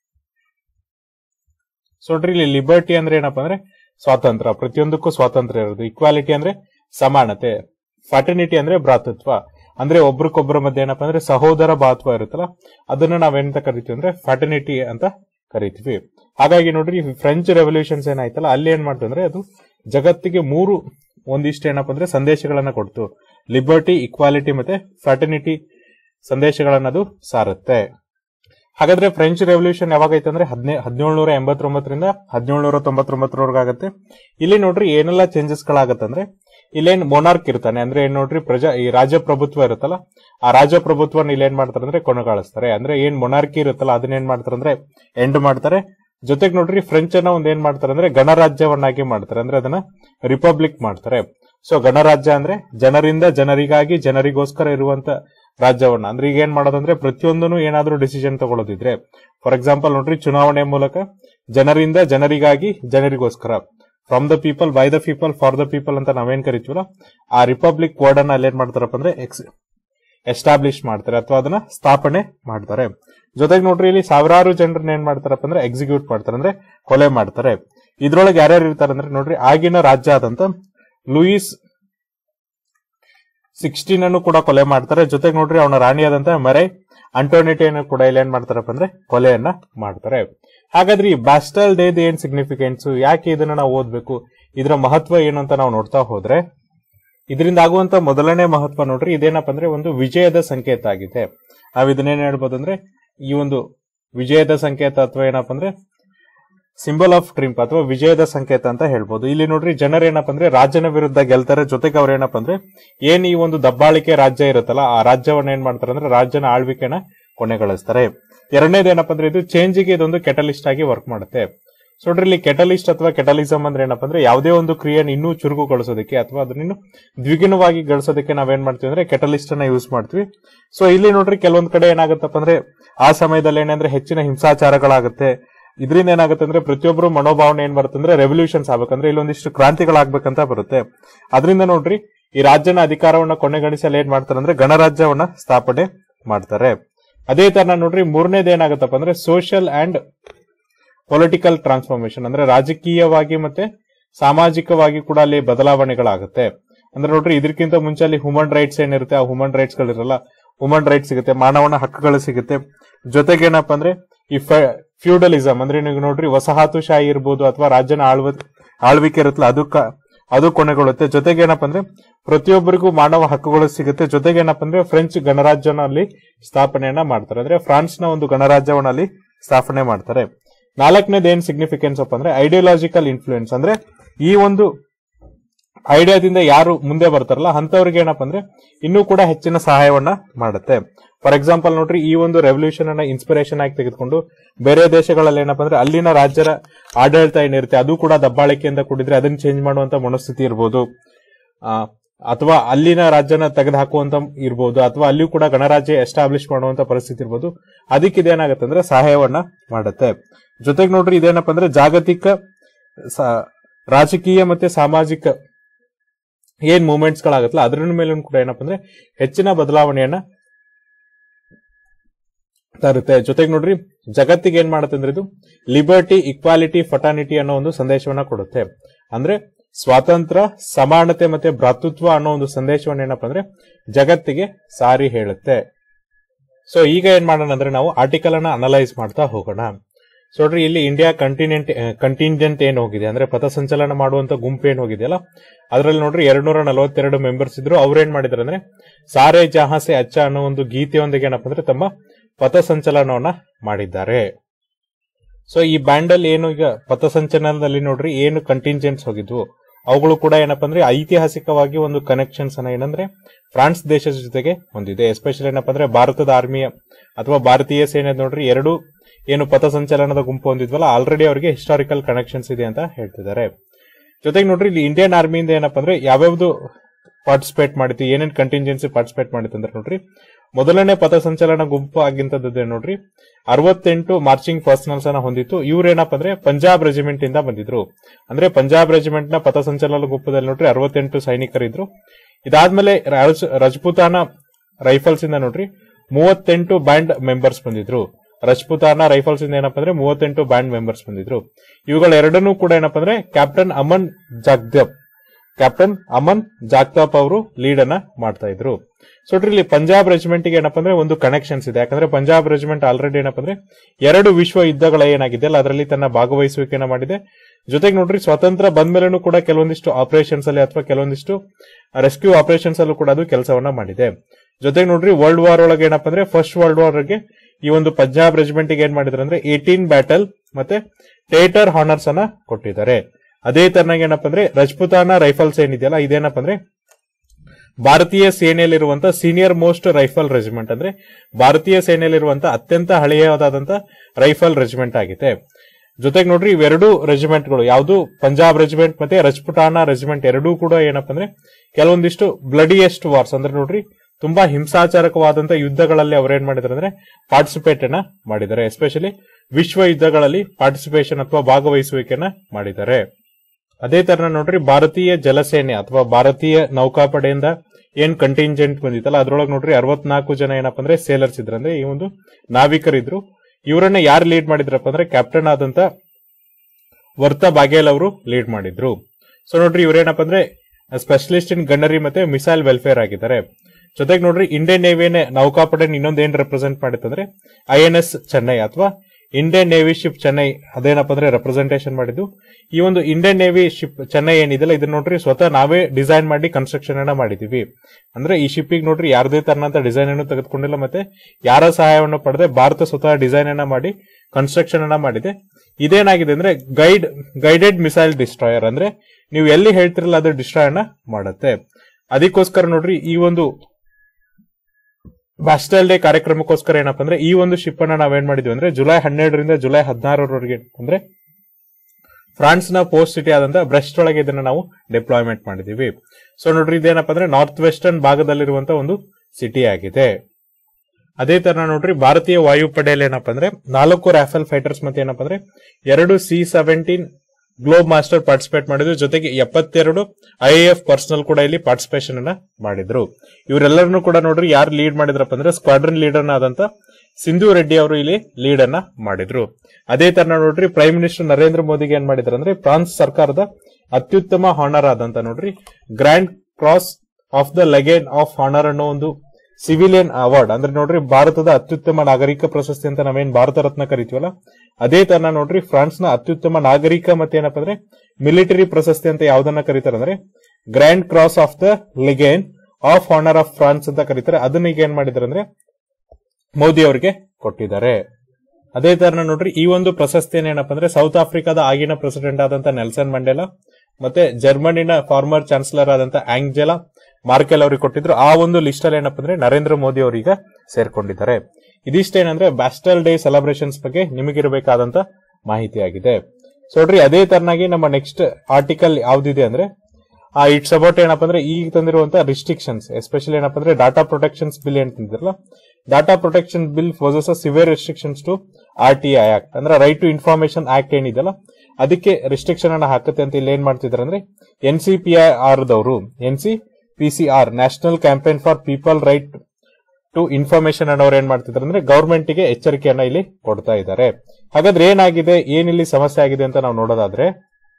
ಸೊ ನೋಡ್ರಿ ಇಲ್ಲಿ ಲಿಬರ್ಟಿ ಅಂದ್ರೆ ಏನಪ್ಪಾ ಅಂದ್ರೆ ಸ್ವಾತಂತ್ರ್ಯ ಪ್ರತಿಯೊಂದಕ್ಕೂ ಸ್ವಾತಂತ್ರ್ಯ ಇರೋದು ಇಕ್ವಾಲಿಟಿ ಅಂದ್ರೆ ಸಮಾನತೆ ಫ್ರಾಟರ್ನಿಟಿ ಅಂದ್ರೆ ಭ್ರಾತೃತ್ವ ಅಂದ್ರೆ ಒಬ್ರಿಗೊಬ್ಬರ ಮಧ್ಯೆ ಏನಪ್ಪಾ ಅಂದ್ರೆ ಸಹೋದರ ಭಾತ್ವ ಇರುತ್ತಲ್ಲ ಅದನ್ನ ನಾವೇನಂತ ಕರಿತೀವಿ ಅಂದ್ರೆ ಫ್ಯಾಟರ್ನಿಟಿ ಅಂತ ಕರಿತೀವಿ ಹಾಗಾಗಿ ನೋಡ್ರಿ ಫ್ರೆಂಚ್ ರೆವಲ್ಯೂಷನ್ಸ್ ಏನಾಯ್ತಲ್ಲ ಅಲ್ಲಿ ಏನ್ ಮಾಡ್ತು ಅಂದ್ರೆ ಅದು ಜಗತ್ತಿಗೆ ಮೂರು ಒಂದಿಷ್ಟು ಏನಪ್ಪಾ ಅಂದ್ರೆ ಸಂದೇಶಗಳನ್ನ ಕೊಡ್ತು ಲಿಬರ್ಟಿ ಇಕ್ವಾಲಿಟಿ ಮತ್ತೆ ಫ್ರಾಟರ್ನಿಟಿ ಸಂದೇಶಗಳನ್ನ ಅದು ಸಾರುತ್ತೆ ಹಾಗಾದ್ರೆ ಫ್ರೆಂಚ್ ರೆವಲ್ಯೂಷನ್ ಯಾವಾಗೈತೆ ಅಂದ್ರೆ ಹದಿನೇ ಹದಿನೇಳುನೂರ ಎಂಬತ್ತೊಂಬತ್ತರಿಂದ ಹದಿನೇಳುನೂರ ತೊಂಬತ್ತೊಂಬತ್ತರವರೆಗೆ ಆಗುತ್ತೆ ಇಲ್ಲಿ ನೋಡ್ರಿ ಏನೆಲ್ಲ ಚೇಂಜಸ್ ಗಳಾಗತ್ತಂದ್ರೆ ಇಲ್ಲೇನ್ ಮೊನಾರ್ಕ್ ಇರ್ತಾನೆ ಅಂದ್ರೆ ಏನ್ ನೋಡ್ರಿ ಪ್ರಜಾ ಈ ರಾಜಪ್ರಭುತ್ವ ಇರುತ್ತಲ್ಲ ಆ ರಾಜಪ್ರಭುತ್ವನ ಇಲ್ಲಿ ಏನ್ ಮಾಡ್ತಾರೆ ಅಂದ್ರೆ ಕೊನೆಗಾಳಿಸ್ತಾರೆ ಅಂದ್ರೆ ಏನ್ ಮೊನಾರ್ಕಿ ಇರುತ್ತಲ್ಲ ಅದನ್ನ ಏನ್ ಮಾಡ್ತಾರೆ ಅಂದ್ರೆ ಎಂಡ್ ಮಾಡ್ತಾರೆ ಜೊತೆಗೆ ನೋಡ್ರಿ ಫ್ರೆಂಚ್ ಅನ್ನ ಒಂದ್ ಏನ್ ಮಾಡ್ತಾರೆ ಅಂದ್ರೆ ಗಣರಾಜ್ಯವನ್ನಾಗಿ ಮಾಡ್ತಾರೆ ಅಂದ್ರೆ ಅದನ್ನ ರಿಪಬ್ಲಿಕ್ ಮಾಡ್ತಾರೆ ಸೊ ಗಣರಾಜ್ಯ ಅಂದ್ರೆ ಜನರಿಂದ ಜನರಿಗಾಗಿ ಜನರಿಗೋಸ್ಕರ ಇರುವಂತ ರಾಜ್ಯವನ್ನ ಅಂದ್ರೆ ಈಗ ಏನ್ ಮಾಡೋದಂದ್ರೆ ಪ್ರತಿಯೊಂದನ್ನು ಏನಾದ್ರೂ ಡಿಸಿಷನ್ ತಗೊಳ್ಳೋದಿದ್ರೆ ಫಾರ್ ಎಕ್ಸಾಂಪಲ್ ನೋಡ್ರಿ ಚುನಾವಣೆ ಮೂಲಕ ಜನರಿಂದ ಜನರಿಗಾಗಿ ಜನರಿಗೋಸ್ಕರ from the people by the people for the people ಅಂತ ನಾವೇನ್ ಕರಿತೀವಲ್ಲ ಆ ರಿಪಬ್ಲಿಕ್ ವರ್ಡ್ ಅನ್ನ ಅಲ್ಲಿ ಏನ್ ಮಾಡ್ತಾರಪ್ಪ ಅಂದ್ರೆ ಎಕ್ಸ್ ಎಸ್ಟಾಬ್ಲಿಷ್ ಮಾಡ್ತಾರೆ ಅಥವಾ ಅದನ್ನ ಸ್ಥಾಪನೆ ಮಾಡ್ತಾರೆ ಜೊತೆಗೆ ನೋಡ್ರಿ ಇಲ್ಲಿ ಸಾವಿರಾರು ಜನರನ್ನ ಏನ್ ಮಾಡ್ತಾರಪ್ಪ ಅಂದ್ರೆ ಎಕ್ಸಿಕ್ಯೂಟ್ ಮಾಡ್ತಾರೆ ಅಂದ್ರೆ ಕೊಲೆ ಮಾಡ್ತಾರೆ ಇದ್ರೊಳಗೆ ಯಾರ್ಯಾರು ಇರ್ತಾರೆ ಅಂದ್ರೆ ನೋಡ್ರಿ ಆಗಿನ ರಾಜ್ಯ ಆದಂತ ಲೂಯಿಸ್ ಸಿಕ್ಸ್ಟೀನ್ ಅನ್ನು ಕೂಡ ಕೊಲೆ ಮಾಡ್ತಾರೆ ಜೊತೆಗೆ ನೋಡ್ರಿ ಅವನ ರಾಣಿಯಾದಂತ ಮರೈ ಅಂಟೋನಿಟಿಯನ್ನು ಕೂಡ ಇಲ್ಲಿ ಏನ್ ಮಾಡ್ತಾರಪ್ಪ ಅಂದ್ರೆ ಕೊಲೆಯನ್ನ ಮಾಡ್ತಾರೆ ಹಾಗಾದ್ರೆ ಈ ಬ್ಯಾಸ್ಟಲ್ ಡೇದ್ ಏನ್ ಸಿಗ್ನಿಫಿಕೆನ್ಸ್ ಯಾಕೆ ಇದನ್ನ ನಾವು ಓದ್ಬೇಕು ಇದರ ಮಹತ್ವ ಏನು ಅಂತ ನಾವು ನೋಡ್ತಾ ಹೋದ್ರೆ ಇದರಿಂದ ಆಗುವಂತ ಮೊದಲನೇ ಮಹತ್ವ ನೋಡ್ರಿ ಇದೇನಪ್ಪ ಅಂದ್ರೆ ಒಂದು ವಿಜಯದ ಸಂಕೇತ ಆಗಿದೆ ನಾವ್ ಇದನ್ನೇನ್ ಹೇಳ್ಬೋದು ಅಂದ್ರೆ ಈ ಒಂದು ವಿಜಯದ ಸಂಕೇತ ಅಥವಾ ಏನಪ್ಪ ಅಂದ್ರೆ ಸಿಂಬಲ್ ಆಫ್ ಟ್ರಿಂಪ್ ಅಥವಾ ವಿಜಯದ ಸಂಕೇತ ಅಂತ ಹೇಳ್ಬೋದು ಇಲ್ಲಿ ನೋಡ್ರಿ ಜನರು ಏನಪ್ಪ ಅಂದ್ರೆ ರಾಜ್ಯನ ವಿರುದ್ಧ ಗೆಲ್ತಾರೆ ಜೊತೆಗೆ ಅವ್ರು ಏನಪ್ಪ ಅಂದ್ರೆ ಏನ್ ಈ ಒಂದು ದಬ್ಬಾಳಿಕೆ ರಾಜ್ಯ ಇರುತ್ತಲ್ಲ ಆ ರಾಜ್ಯವನ್ನ ಏನ್ ಮಾಡ್ತಾರೆ ಅಂದ್ರೆ ರಾಜ್ಯನ ಆಳ್ವಿಕೆನ ಕೊನೆಗೊಳಿಸ್ತಾರೆ ಎರಡನೇದು ಏನಪ್ಪ ಅಂದ್ರೆ ಇದು ಚೇಂಜಿಗೆ ಇದೊಂದು ಕೆಟಲಿಸ್ಟ್ ಆಗಿ ವರ್ಕ್ ಮಾಡುತ್ತೆ ಸೊ ನೋಡ್ರಿ ಇಲ್ಲಿ ಕೆಟಲಿಸ್ಟ್ ಅಥವಾ ಕೆಟಲಿಸಮ್ ಅಂದ್ರೆ ಏನಪ್ಪ ಅಂದ್ರೆ ಯಾವುದೇ ಒಂದು ಕ್ರಿಯೆಯನ್ನು ಇನ್ನೂ ಚುರುಕುಗೊಳಿಸೋದಕ್ಕೆ ಅಥವಾ ಅದನ್ನ ಇನ್ನೂ ದ್ವಿಗುಣವಾಗಿ ಗಳಿಸೋದಕ್ಕೆ ನಾವೇನ್ ಮಾಡ್ತೀವಿ ಅಂದ್ರೆ ಕೆಟಲಿಸ್ಟ್ ಅನ್ನ ಯೂಸ್ ಮಾಡ್ತೀವಿ ಸೊ ಇಲ್ಲಿ ನೋಡ್ರಿ ಕೆಲವೊಂದ್ ಕಡೆ ಏನಾಗುತ್ತಪ್ಪ ಅಂದ್ರೆ ಆ ಸಮಯದಲ್ಲಿ ಏನಂದ್ರೆ ಹೆಚ್ಚಿನ ಹಿಂಸಾಚಾರಗಳಾಗುತ್ತೆ ಇದರಿಂದ ಏನಾಗುತ್ತೆ ಅಂದ್ರೆ ಪ್ರತಿಯೊಬ್ಬರು ಮನೋಭಾವನೆ ಏನ್ ಬರುತ್ತೆ ಅಂದ್ರೆ ರೆವಲ್ಯೂಷನ್ಸ್ ಆಗ್ಬೇಕಂದ್ರೆ ಇಲ್ಲೊಂದಿಷ್ಟು ಕ್ರಾಂತಿಗಳಾಗ್ಬೇಕಂತ ಬರುತ್ತೆ ಅದರಿಂದ ನೋಡ್ರಿ ಈ ರಾಜ್ಯನ ಅಧಿಕಾರವನ್ನ ಕೊನೆಗಣಿಸಲು ಏನ್ ಮಾಡ್ತಾರೆ ಅಂದ್ರೆ ಗಣರಾಜ್ಯವನ್ನ ಸ್ಥಾಪನೆ ಮಾಡ್ತಾರೆ ಅದೇ ತರ ನೋಡ್ರಿ ಮೂರನೇದು ಏನಾಗುತ್ತಪ್ಪ ಅಂದ್ರೆ ಸೋಷಿಯಲ್ ಅಂಡ್ ಪೊಲಿಟಿಕಲ್ ಟ್ರಾನ್ಸ್ಫಾರ್ಮೇಶನ್ ಅಂದ್ರೆ ರಾಜಕೀಯವಾಗಿ ಮತ್ತೆ ಸಾಮಾಜಿಕವಾಗಿ ಕೂಡ ಅಲ್ಲಿ ಬದಲಾವಣೆಗಳಾಗುತ್ತೆ ಅಂದ್ರೆ ನೋಡ್ರಿ ಇದಕ್ಕಿಂತ ಮುಂಚೆ ಅಲ್ಲಿ ಹ್ಯೂಮನ್ ರೈಟ್ಸ್ ಏನಿರುತ್ತೆ ಆ ಹ್ಯೂಮನ್ ರೈಟ್ಸ್ ಗಳಿರಲ್ಲ ಹ್ಯೂಮನ್ ರೈಟ್ಸ್ ಸಿಗುತ್ತೆ ಮಾನವನ ಹಕ್ಕುಗಳು ಸಿಗುತ್ತೆ ಜೊತೆಗೆ ಏನಪ್ಪ ಅಂದ್ರೆ ಈ ಫ್ಯೂಡಲಿಸಂ ಅಂದ್ರೆ ನೀವು ನೋಡ್ರಿ ವಸಾಹತುಶಾಹಿ ಇರ್ಬೋದು ಅಥವಾ ರಾಜ್ಯನ ಆಳ್ವ ಆಳ್ವಿಕೆ ಇರುತ್ತಲ್ಲ ಅದು ಕ- ಅದು ಕೊನೆಗೊಳ್ಳುತ್ತೆ ಜೊತೆಗೆ ಏನಪ್ಪ ಅಂದ್ರೆ ಪ್ರತಿಯೊಬ್ಬರಿಗೂ ಮಾನವ ಹಕ್ಕುಗಳು ಸಿಗುತ್ತೆ ಜೊತೆಗೆ ಏನಪ್ಪ ಅಂದ್ರೆ ಫ್ರೆಂಚ್ ಗಣರಾಜ್ಯನ ಅಲ್ಲಿ ಸ್ಥಾಪನೆಯನ್ನ ಮಾಡ್ತಾರೆ ಅಂದ್ರೆ ಫ್ರಾನ್ಸ್ ನ ಒಂದು ಗಣರಾಜ್ಯವನ್ನ ಅಲ್ಲಿ ಸ್ಥಾಪನೆ ಮಾಡ್ತಾರೆ ನಾಲ್ಕನೇದು ಏನ್ ಸಿಗ್ನಿಫಿಕೆನ್ಸ್ ಅಪ್ಪ ಅಂದ್ರೆ ಐಡಿಯಾಲಜಿಕಲ್ ಇನ್ಫ್ಲೂಯೆನ್ಸ್ ಅಂದ್ರೆ ಈ ಒಂದು ಐಡಿಯಾದಿಂದ ಯಾರು ಮುಂದೆ ಬರ್ತಾರಲ್ಲ ಅಂತವ್ರಿಗೆ ಏನಪ್ಪ ಅಂದ್ರೆ ಇನ್ನೂ ಕೂಡ ಹೆಚ್ಚಿನ ಸಹಾಯವನ್ನ ಮಾಡುತ್ತೆ ಫಾರ್ ಎಕ್ಸಾಂಪಲ್ ನೋಡ್ರಿ ಈ ಒಂದು ರೆವಲ್ಯೂಷನ್ ಅನ್ನ ಇನ್ಸ್ಪಿರೇಷನ್ ಆಗಿ ತೆಗೆದುಕೊಂಡು ಬೇರೆ ದೇಶಗಳಲ್ಲಿ ಏನಪ್ಪ ಅಂದ್ರೆ ಅಲ್ಲಿನ ರಾಜ್ಯರ ಆಡಳಿತ ಏನಿರುತ್ತೆ ಅದು ಕೂಡ ದಬ್ಬಾಳಿಕೆಯಿಂದ ಕೂಡಿದ್ರೆ ಅದನ್ನ ಚೇಂಜ್ ಮಾಡುವಂತ ಮನಸ್ಥಿತಿ ಇರ್ಬೋದು ಆ, ಅಥವಾ ಅಲ್ಲಿನ ರಾಜ್ಯನ ತೆಗೆದು ಹಾಕುವಂತ ಇರ್ಬೋದು ಅಥವಾ ಅಲ್ಲಿಯೂ ಕೂಡ ಗಣರಾಜ್ಯ ಎಸ್ಟಾಬ್ಲಿಷ್ ಮಾಡುವಂತ ಪರಿಸ್ಥಿತಿ ಇರ್ಬೋದು ಅದಕ್ಕೆ ಇದೇನಾಗುತ್ತೆ ಅಂದ್ರೆ ಸಹಾಯವನ್ನ ಮಾಡುತ್ತೆ ಜೊತೆಗೆ ನೋಡ್ರಿ ಇದೇನಪ್ಪ ಅಂದ್ರೆ ಜಾಗತಿಕ ಸ- ರಾಜಕೀಯ ಮತ್ತೆ ಸಾಮಾಜಿಕ ಏನ್ ಮೂವ್ಮೆಂಟ್ಸ್ ಗಳಾಗತ್ತಲ್ಲ ಅದ್ರ ಮೇಲೆ ಕೂಡ ಏನಪ್ಪ ಅಂದ್ರೆ ಹೆಚ್ಚಿನ ಬದಲಾವಣೆಯನ್ನ ತರುತ್ತೆ ಜೊತೆಗೆ ನೋಡ್ರಿ ಜಗತ್ತಿಗೆ ಏನ್ ಮಾಡುತ್ತೆ ಅಂದ್ರೆ ಇದು ಲಿಬರ್ಟಿ ಇಕ್ವಾಲಿಟಿ ಫಟಾನಿಟಿ ಅನ್ನೋ ಒಂದು ಸಂದೇಶವನ್ನ ಕೊಡುತ್ತೆ ಅಂದ್ರೆ ಸ್ವಾತಂತ್ರ್ಯ ಸಮಾನತೆ ಮತ್ತೆ ಭ್ರಾತೃತ್ವ ಅನ್ನೋ ಒಂದು ಸಂದೇಶವನ್ನ ಏನಪ್ಪ ಅಂದ್ರೆ ಜಗತ್ತಿಗೆ ಸಾರಿ ಹೇಳುತ್ತೆ ಸೊ ಈಗ ಏನ್ ಮಾಡೋಣ ಅಂದ್ರೆ ನಾವು ಆರ್ಟಿಕಲ್ ಅನ್ನ ಅನಲೈಸ್ ಮಾಡ್ತಾ ಹೋಗೋಣ ಸೊ ನೋಡ್ರಿ ಇಲ್ಲಿ ಇಂಡಿಯಾ ಕಂಟಿನೆಂಟ್ ಕಂಟಿಂಜೆಂಟ್ ಏನ್ ಹೋಗಿದೆ ಅಂದ್ರೆ ಪಥಸಂಚಲನ ಮಾಡುವಂತ ಗುಂಪು ಏನ್ ಹೋಗಿದೆಯಲ್ಲ ಅದರಲ್ಲಿ ನೋಡ್ರಿ ಎರಡ್ನೂರ ನಲವತ್ತೆರಡು ಮೆಂಬರ್ಸ್ ಇದ್ರು ಅವ್ರೇನ್ ಮಾಡಿದ್ರು ಅಂದ್ರೆ ಸಾರೆ ಜಹಾಸೆ ಅಚ್ಚ ಅನ್ನೋ ಒಂದು ಗೀತೆಯೊಂದಿಗೆ ಏನಪ್ಪ ಅಂದ್ರೆ ತಮ್ಮ ಪಥಸಂಚಲನವನ್ನ ಮಾಡಿದ್ದಾರೆ ಸೊ ಈ ಬ್ಯಾಂಡ್ ಅಲ್ಲಿ ಏನು ಈಗ ಪಥಸಂಚಲನದಲ್ಲಿ ನೋಡ್ರಿ ಏನು ಕಂಟಿಂಜೆಂಟ್ಸ್ ಹೋಗಿದ್ವು ಅವುಗಳು ಕೂಡ ಏನಪ್ಪ ಅಂದ್ರೆ ಐತಿಹಾಸಿಕವಾಗಿ ಒಂದು ಕನೆಕ್ಷನ್ಸ್ ಅನ್ನ ಏನಂದ್ರೆ ಫ್ರಾನ್ಸ್ ದೇಶದ ಜೊತೆಗೆ ಹೊಂದಿದೆ ಎಸ್ಪೆಷಲಿ ಏನಪ್ಪ ಅಂದ್ರೆ ಭಾರತದ ಆರ್ಮಿಯ ಅಥವಾ ಭಾರತೀಯ ಸೇನೆ ನೋಡ್ರಿ ಎರಡು ಏನು ಪಥಸಂಚಲನದ ಗುಂಪು ಹೊಂದಿದ್ವಲ್ಲ ಆಲ್ರೆಡಿ ಅವರಿಗೆ ಹಿಸ್ಟಾರಿಕಲ್ ಕನೆಕ್ಷನ್ಸ್ ಇದೆ ಅಂತ ಹೇಳ್ತಿದ್ದಾರೆ ಜೊತೆಗೆ ನೋಡ್ರಿ ಇಲ್ಲಿ ಇಂಡಿಯನ್ ಆರ್ಮಿಯಿಂದ ಏನಪ್ಪ ಅಂದ್ರೆ ಯಾವ್ಯಾವ್ದು ಪಾರ್ಟಿಸಿಪೇಟ್ ಮಾಡಿತ್ತು ಏನೇನ್ ಕಂಟಿಂಜೆನ್ಸಿ ಪಾರ್ಟಿಸಿಪೇಟ್ ಮಾಡಿತ್ತು ಅಂದ್ರೆ ನೋಡ್ರಿ ಮೊದಲನೇ ಪಥಸಂಚಲನ ಗುಂಪು ಆಗಿಂತದ್ದೇ ನೋಡ್ರಿ ಅರವತ್ತೆಂಟು ಮಾರ್ಚಿಂಗ್ ಪರ್ಸನಲ್ಸ್ ಅನ್ನ ಹೊಂದಿತ್ತು ಇವ್ರು ಏನಪ್ಪ ಅಂದ್ರೆ ಪಂಜಾಬ್ ರೆಜಿಮೆಂಟ್ ಇಂದ ಬಂದಿದ್ರು ಅಂದ್ರೆ ಪಂಜಾಬ್ ರೆಜಿಮೆಂಟ್ ನ ಪಥಸಂಚಲನ ಗುಂಪದಲ್ಲಿ ನೋಡ್ರಿ ಅರವತ್ತೆಂಟು ಸೈನಿಕರಿದ್ರು ಇದಾದ್ಮೇಲೆ ರಾಜ್- ರಜಪೂತಾನ ರೈಫಲ್ಸ್ ಇಂದ ನೋಡ್ರಿ ಮೂವತ್ತೆಂಟು ಬ್ಯಾಂಡ್ ಮೆಂಬರ್ಸ್ ಬಂದಿದ್ರು ರಜಪೂತಾನ ರೈಫಲ್ಸ್ ಇಂದ ಏನಪ್ಪ ಅಂದ್ರೆ ಮೂವತ್ತೆಂಟು ಬ್ಯಾಂಡ್ ಮೆಂಬರ್ಸ್ ಬಂದಿದ್ರು ಇವುಗಳೆರಡನ್ನೂ ಕೂಡ ಏನಪ್ಪ ಅಂದ್ರೆ ಕ್ಯಾಪ್ಟನ್ ಅಮನ್ ಜಾಗ್ದಪ್ ಕ್ಯಾಪ್ಟನ್ ಅಮನ್ ಜಾಗ್ತಾಪ್ ಅವರು ಲೀಡ್ ಅನ್ನ ಮಾಡ್ತಾ ಇದ್ರು ಸೊ ನೋಡ್ರಿ ಇಲ್ಲಿ ಪಂಜಾಬ್ ರೆಜಿಮೆಂಟ್ ಗೆ ಏನಪ್ಪ ಅಂದ್ರೆ ಒಂದು ಕನೆಕ್ಷನ್ಸ್ ಇದೆ ಯಾಕಂದ್ರೆ ಪಂಜಾಬ್ ರೆಜಿಮೆಂಟ್ ಆಲ್ರೆಡಿ ಏನಪ್ಪ ಅಂದ್ರೆ ಎರಡು ವಿಶ್ವ ಯುದ್ಧಗಳ ಏನಾಗಿದೆ ಅಲ್ಲ ಅದರಲ್ಲಿ ತನ್ನ ಭಾಗವಹಿಸುವಿಕೆನ ಮಾಡಿದೆ ಜೊತೆಗೆ ನೋಡ್ರಿ ಸ್ವಾತಂತ್ರ್ಯ ಬಂದ್ಮೇಲೆನೂ ಕೂಡ ಕೆಲವೊಂದಿಷ್ಟು ಆಪರೇಷನ್ಸ್ ಅಲ್ಲಿ ಅಥವಾ ಕೆಲವೊಂದಿಷ್ಟು ರೆಸ್ಕ್ಯೂ ಆಪರೇಷನ್ಸ್ ಅಲ್ಲೂ ಕೂಡ ಅದು ಕೆಲಸವನ್ನ ಮಾಡಿದೆ ಜೊತೆಗೆ ನೋಡ್ರಿ ವರ್ಲ್ಡ್ ವಾರ್ ಒಳಗೆ ಏನಪ್ಪ ಅಂದ್ರೆ ಫಸ್ಟ್ ವರ್ಲ್ಡ್ ವಾರ್ ಗೆ ಈ ಒಂದು ಪಂಜಾಬ್ ರೆಜಿಮೆಂಟ್ ಗೆ ಏನ್ ಮಾಡಿದ್ರು ಅಂದ್ರೆ ಏಟೀನ್ ಬ್ಯಾಟಲ್ ಮತ್ತೆ ಟೇಟರ್ ಹಾನರ್ಸ್ ಅನ್ನ ಕೊಟ್ಟಿದ್ದಾರೆ ಅದೇ ತರನಾಗಿ ಏನಪ್ಪ ಅಂದ್ರೆ ರಜಪೂತಾನ ರೈಫಲ್ಸ್ ಏನಿದೆಯಲ್ಲ ಇದೇನಪ್ಪ ಅಂದ್ರೆ ಭಾರತೀಯ ಸೇನೆಯಲ್ಲಿರುವಂತ ಸೀನಿಯರ್ ಮೋಸ್ಟ್ ರೈಫಲ್ ರೆಜಿಮೆಂಟ್ ಅಂದ್ರೆ ಭಾರತೀಯ ಸೇನೆಯಲ್ಲಿರುವಂತ ಅತ್ಯಂತ ಹಳೆಯದಾದಂತ ರೈಫಲ್ ರೆಜಿಮೆಂಟ್ ಆಗಿದೆ ಜೊತೆಗೆ ನೋಡ್ರಿ ಇವೆರಡು ರೆಜಿಮೆಂಟ್ಗಳು ಯಾವುದು ಪಂಜಾಬ್ ರೆಜಿಮೆಂಟ್ ಮತ್ತೆ ರಜಪುಟಾನ ರೆಜಿಮೆಂಟ್ ಎರಡೂ ಕೂಡ ಏನಪ್ಪ ಅಂದ್ರೆ ಕೆಲವೊಂದಿಷ್ಟು ಬ್ಲಡಿಯೆಸ್ಟ್ ವಾರ್ಸ್ ಅಂದ್ರೆ ನೋಡ್ರಿ ತುಂಬಾ ಹಿಂಸಾಚಾರಕವಾದಂತ ಯುದ್ಧಗಳಲ್ಲಿ ಅವ್ರೇನ್ ಮಾಡಿದಾರೆ ಅಂದ್ರೆ ಪಾರ್ಟಿಸಿಪೇಟ್ ಅನ್ನ ಮಾಡಿದ್ದಾರೆ ಎಸ್ಪೆಷಲಿ ವಿಶ್ವ ಯುದ್ಧಗಳಲ್ಲಿ ಪಾರ್ಟಿಸಿಪೇಷನ್ ಅಥವಾ ಭಾಗವಹಿಸುವಿಕೆಯನ್ನ ಮಾಡಿದ್ದಾರೆ ಅದೇ ತರ ನೋಡ್ರಿ ಭಾರತೀಯ ಜಲಸೇನೆ ಅಥವಾ ಭಾರತೀಯ ನೌಕಾಪಡೆಯಿಂದ ಏನ್ ಕಂಟಿಂಜೆಂಟ್ ಬಂದಿತ್ತಲ್ಲ ಅದ್ರೊಳಗೆ ನೋಡ್ರಿ ಅರವತ್ನಾಲ್ಕು ಜನ ಏನಪ್ಪಾ ಅಂದ್ರೆ ಸೇಲರ್ಸ್ ಇದ್ರು ಅಂದ್ರೆ ಈ ಒಂದು ನಾವಿಕರಿದ್ರು ಇವರನ್ನ ಯಾರು ಲೀಡ್ ಮಾಡಿದ್ರಪ್ಪ ಅಂದ್ರೆ ಕ್ಯಾಪ್ಟನ್ ಆದಂತ ವರ್ತಾ ಬಾಗೇಲ್ ಅವರು ಲೀಡ್ ಮಾಡಿದ್ರು ಸೊ ನೋಡ್ರಿ ಇವ್ರೇನಪ್ಪ ಅಂದ್ರೆ ಸ್ಪೆಷಲಿಸ್ಟ್ ಇನ್ ಗನ್ನರಿ ಮತ್ತೆ ಮಿಸೈಲ್ ವೆಲ್ಫೇರ್ ಆಗಿದ್ದಾರೆ ಜೊತೆಗೆ ನೋಡ್ರಿ ಇಂಡಿಯನ್ ನೇವಿಯನ್ನೇ ನೌಕಾಪಡೆ ಇನ್ನೊಂದು ಏನ್ ರೆಪ್ರೆಸೆಂಟ್ ಮಾಡಿತ್ತಂದ್ರೆ ಐ ಎನ್ ಎಸ್ ಚೆನ್ನೈ ಅಥವಾ ಇಂಡಿಯನ್ ನೇವಿ ಶಿಪ್ ಚೆನ್ನೈ ಅದೇನಪ್ಪ ಅಂದ್ರೆ ರೆಪ್ರೆಸೆಂಟೇಷನ್ ಮಾಡಿದ್ದು ಈ ಒಂದು ಇಂಡಿಯನ್ ನೇವಿ ಶಿಪ್ ಚೆನ್ನೈ ಏನಿದೆಲ್ಲ ಇದನ್ನ ನೋಡ್ರಿ ಸ್ವತಃ ನಾವೇ ಡಿಸೈನ್ ಮಾಡಿ ಕನ್ಸ್ಟ್ರಕ್ಷನ್ ಅನ್ನ ಮಾಡಿದೀವಿ ಅಂದ್ರೆ ಈ ಶಿಪ್ಪಿಗೆ ನೋಡ್ರಿ ಯಾರದೇ ತರನಂತ ಡಿಸೈನ್ ಅನ್ನು ತೆಗೆದುಕೊಂಡಿಲ್ಲ ಮತ್ತೆ ಯಾರ ಸಹಾಯವನ್ನು ಪಡೆದೆ ಭಾರತ ಸ್ವತಃ ಡಿಸೈನ್ ಅನ್ನ ಮಾಡಿ ಕನ್ಸ್ಟ್ರಕ್ಷನ್ ಅನ್ನ ಮಾಡಿದೆ ಇದೇನಾಗಿದೆ ಅಂದ್ರೆ ಗೈಡ್ ಗೈಡೆಡ್ ಮಿಸೈಲ್ ಡಿಸ್ಟ್ರಾಯರ್ ಅಂದ್ರೆ ನೀವು ಎಲ್ಲಿ ಹೇಳ್ತಿರಲ್ಲ ಅದು ಡಿಸ್ಟ್ರಾಯ್ ಅನ್ನ ಮಾಡುತ್ತೆ ಅದಕ್ಕೋಸ್ಕರ ನೋಡ್ರಿ ಈ ಒಂದು ಬ್ಯಾಸ್ಟಲ್ ಡೇ ಕಾರ್ಯಕ್ರಮಕ್ಕೋಸ್ಕರ ಏನಪ್ಪಾ ಅಂದ್ರೆ ಈ ಒಂದು ಶಿಪ್ ಅನ್ನ ನಾವೇನ್ ಮಾಡಿದ್ವಿ ಅಂದ್ರೆ ಜುಲೈ ಹನ್ನೆರಡರಿಂದ ಜುಲೈ ಹದಿನಾರರವರೆಗೆ ಅಂದ್ರೆ ಫ್ರಾನ್ಸ್ ನ ಪೋಸ್ಟ್ ಸಿಟಿ ಆದಂತ ಬ್ರೆಸ್ಟ್ ಒಳಗೆ ಇದನ್ನ ನಾವು ಡಿಪ್ಲಾಯ್ಮೆಂಟ್ ಮಾಡಿದೀವಿ ಸೊ ನೋಡ್ರಿ ಇದೇನಪ್ಪ ಅಂದ್ರೆ ನಾರ್ತ್ ವೆಸ್ಟರ್ನ್ ಭಾಗದಲ್ಲಿರುವಂತ ಒಂದು ಸಿಟಿ ಆಗಿದೆ ಅದೇ ತರ ನೋಡ್ರಿ ಭಾರತೀಯ ವಾಯುಪಡೆಯಲ್ಲಿ ಏನಪ್ಪಾ ಅಂದ್ರೆ ನಾಲ್ಕು ರಾಫೆಲ್ ಫೈಟರ್ಸ್ ಮತ್ತೆ ಏನಪ್ಪಾ ಅಂದ್ರೆ ಎರಡು C seventeen Globemaster participate ಮಾಡಿದ್ರು ಜೊತೆಗೆ ಎಪ್ಪತ್ತೆರಡು ಐ ಎಫ್ ಪರ್ಸನಲ್ ಕೂಡ ಇಲ್ಲಿ ಪಾರ್ಟಿಸಿಪೇಷನ್ ಅನ್ನ ಮಾಡಿದ್ರು ಇವರೆಲ್ಲರನ್ನು ಕೂಡ ನೋಡ್ರಿ ಯಾರು ಲೀಡ್ ಮಾಡಿದ್ರಪ್ಪ ಅಂದ್ರೆ ಸ್ಕ್ವಾಡ್ರನ್ ಲೀಡರ್ ಆದಂತ ಸಿಂಧು ರೆಡ್ಡಿ ಅವರು ಇಲ್ಲಿ ಲೀಡ್ ಅನ್ನ ಮಾಡಿದ್ರು ಅದೇ ತರ ನೋಡ್ರಿ ಪ್ರೈಮ್ ಮಿನಿಸ್ಟರ್ ನರೇಂದ್ರ ಮೋದಿಗೆ ಏನ್ ಮಾಡಿದ್ರು ಅಂದ್ರೆ ಫ್ರಾನ್ಸ್ ಸರ್ಕಾರದ ಅತ್ಯುತ್ತಮ ಹಾನರ್ ಆದಂತ ನೋಡ್ರಿ grand cross of the legion of honour ಅನ್ನೋ ಒಂದು ಸಿವಿಲಿಯನ್ ಅವಾರ್ಡ್ ಅಂದ್ರೆ ನೋಡ್ರಿ ಭಾರತದ ಅತ್ಯುತ್ತಮ ನಾಗರಿಕ ಪ್ರಶಸ್ತಿ ಅಂತ ನಾವೇನ್ ಭಾರತ ರತ್ನ ಕರಿತೀವಲ್ಲ ಅದೇ ತರ ನೋಡ್ರಿ ಫ್ರಾನ್ಸ್ ನ ಅತ್ಯುತ್ತಮ ನಾಗರಿಕ ಮತ್ತೆ ಏನಪ್ಪಾ ಅಂದ್ರೆ ಮಿಲಿಟರಿ ಪ್ರಶಸ್ತಿ ಅಂತ ಯಾವ್ದನ್ನ ಕರೀತಾರೆ ಅಂದ್ರೆ grand cross of the legion of honour of France ಅಂತ ಕರೀತಾರೆ ಅದನ್ನ ಈಗ ಏನ್ ಮಾಡಿದಾರೆ ಅಂದ್ರೆ ಮೋದಿ ಅವರಿಗೆ ಕೊಟ್ಟಿದ್ದಾರೆ ಅದೇ ತರ ನೋಡ್ರಿ ಈ ಒಂದು ಪ್ರಶಸ್ತಿಯನ್ನು ಏನಪ್ಪಾ ಅಂದ್ರೆ ಸೌತ್ ಆಫ್ರಿಕಾದ ಆಗಿನ ಪ್ರೆಸಿಡೆಂಟ್ ಆದಂತ ನೆಲ್ಸನ್ ಮಂಡೇಲಾ ಮತ್ತೆ ಜರ್ಮನಿನ ಫಾರ್ಮರ್ ಚಾನ್ಸಲರ್ ಆದಂತ ಆಂಗ್ಜೆಲಾ ಮಾರ್ಕೆಲ್ ಅವರಿಗೆ ಕೊಟ್ಟಿದ್ರು ಆ ಒಂದು ಲಿಸ್ಟ್ ಅಲ್ಲಿ ಏನಪ್ಪಾ ಅಂದ್ರೆ ನರೇಂದ್ರ ಮೋದಿ ಅವರೀಗ ಸೇರ್ಕೊಂಡಿದ್ದಾರೆ ಇದಿಷ್ಟೇನಂದ್ರೆ ಬ್ಯಾಸ್ಟಲ್ ಡೇ ಸೆಲೆಬ್ರೇಷನ್ಸ್ ಬಗ್ಗೆ ನಿಮಗಿರಬೇಕಾದಂತ ಮಾಹಿತಿ ಆಗಿದೆ ಸೊ ನೋಡ್ರಿ ಅದೇ ತರನಾಗಿ ನಮ್ಮ ನೆಕ್ಸ್ಟ್ ಆರ್ಟಿಕಲ್ ಯಾವ್ದಿದೆ ಅಂದ್ರೆ ಆ ಇಟ್ಸ್ ಅಬೌಟ್ ಏನಪ್ಪಾ ಅಂದ್ರೆ ಈಗ ತಂದಿರುವಂತ ರಿಸ್ಟ್ರಿಕ್ಷನ್ಸ್ ಎಸ್ಪೆಷಲಿ ಏನಪ್ಪಾ ಅಂದ್ರೆ ಡಾಟಾ ಪ್ರೊಟೆಕ್ಷನ್ಸ್ ಬಿಲ್ ಏನ್ data protection bill forces severe restrictions to R T I act ಅಂದ್ರೆ ರೈಟ್ ಟು ಇನ್ಫಾರ್ಮೇಶನ್ ಆಕ್ಟ್ ಏನಿದೆಯಲ್ಲ ಅದಕ್ಕೆ ರಿಸ್ಟ್ರಿಕ್ಷನ್ ಅನ್ನ ಹಾಕುತ್ತೆ ಅಂತ ಇಲ್ಲಿ ಏನ್ ಮಾಡ್ತಿದ್ದಾರೆ ಅಂದ್ರೆ N C P I R ದವರು N C P C R national campaign for people right to information ಅನ್ನೋರು ಏನ್ ಮಾಡ್ತಿದ್ದಾರೆ ಅಂದ್ರೆ ಗವರ್ಮೆಂಟ್ ಗೆ ಎಚ್ಚರಿಕೆಯನ್ನ ಇಲ್ಲಿ ಕೊಡ್ತಾ ಇದ್ದಾರೆ ಹಾಗಾದ್ರೆ ಏನಾಗಿದೆ ಏನಿಲ್ಲಿ ಸಮಸ್ಯೆ ಆಗಿದೆ ಅಂತ ನಾವು ನೋಡೋದಾದ್ರೆ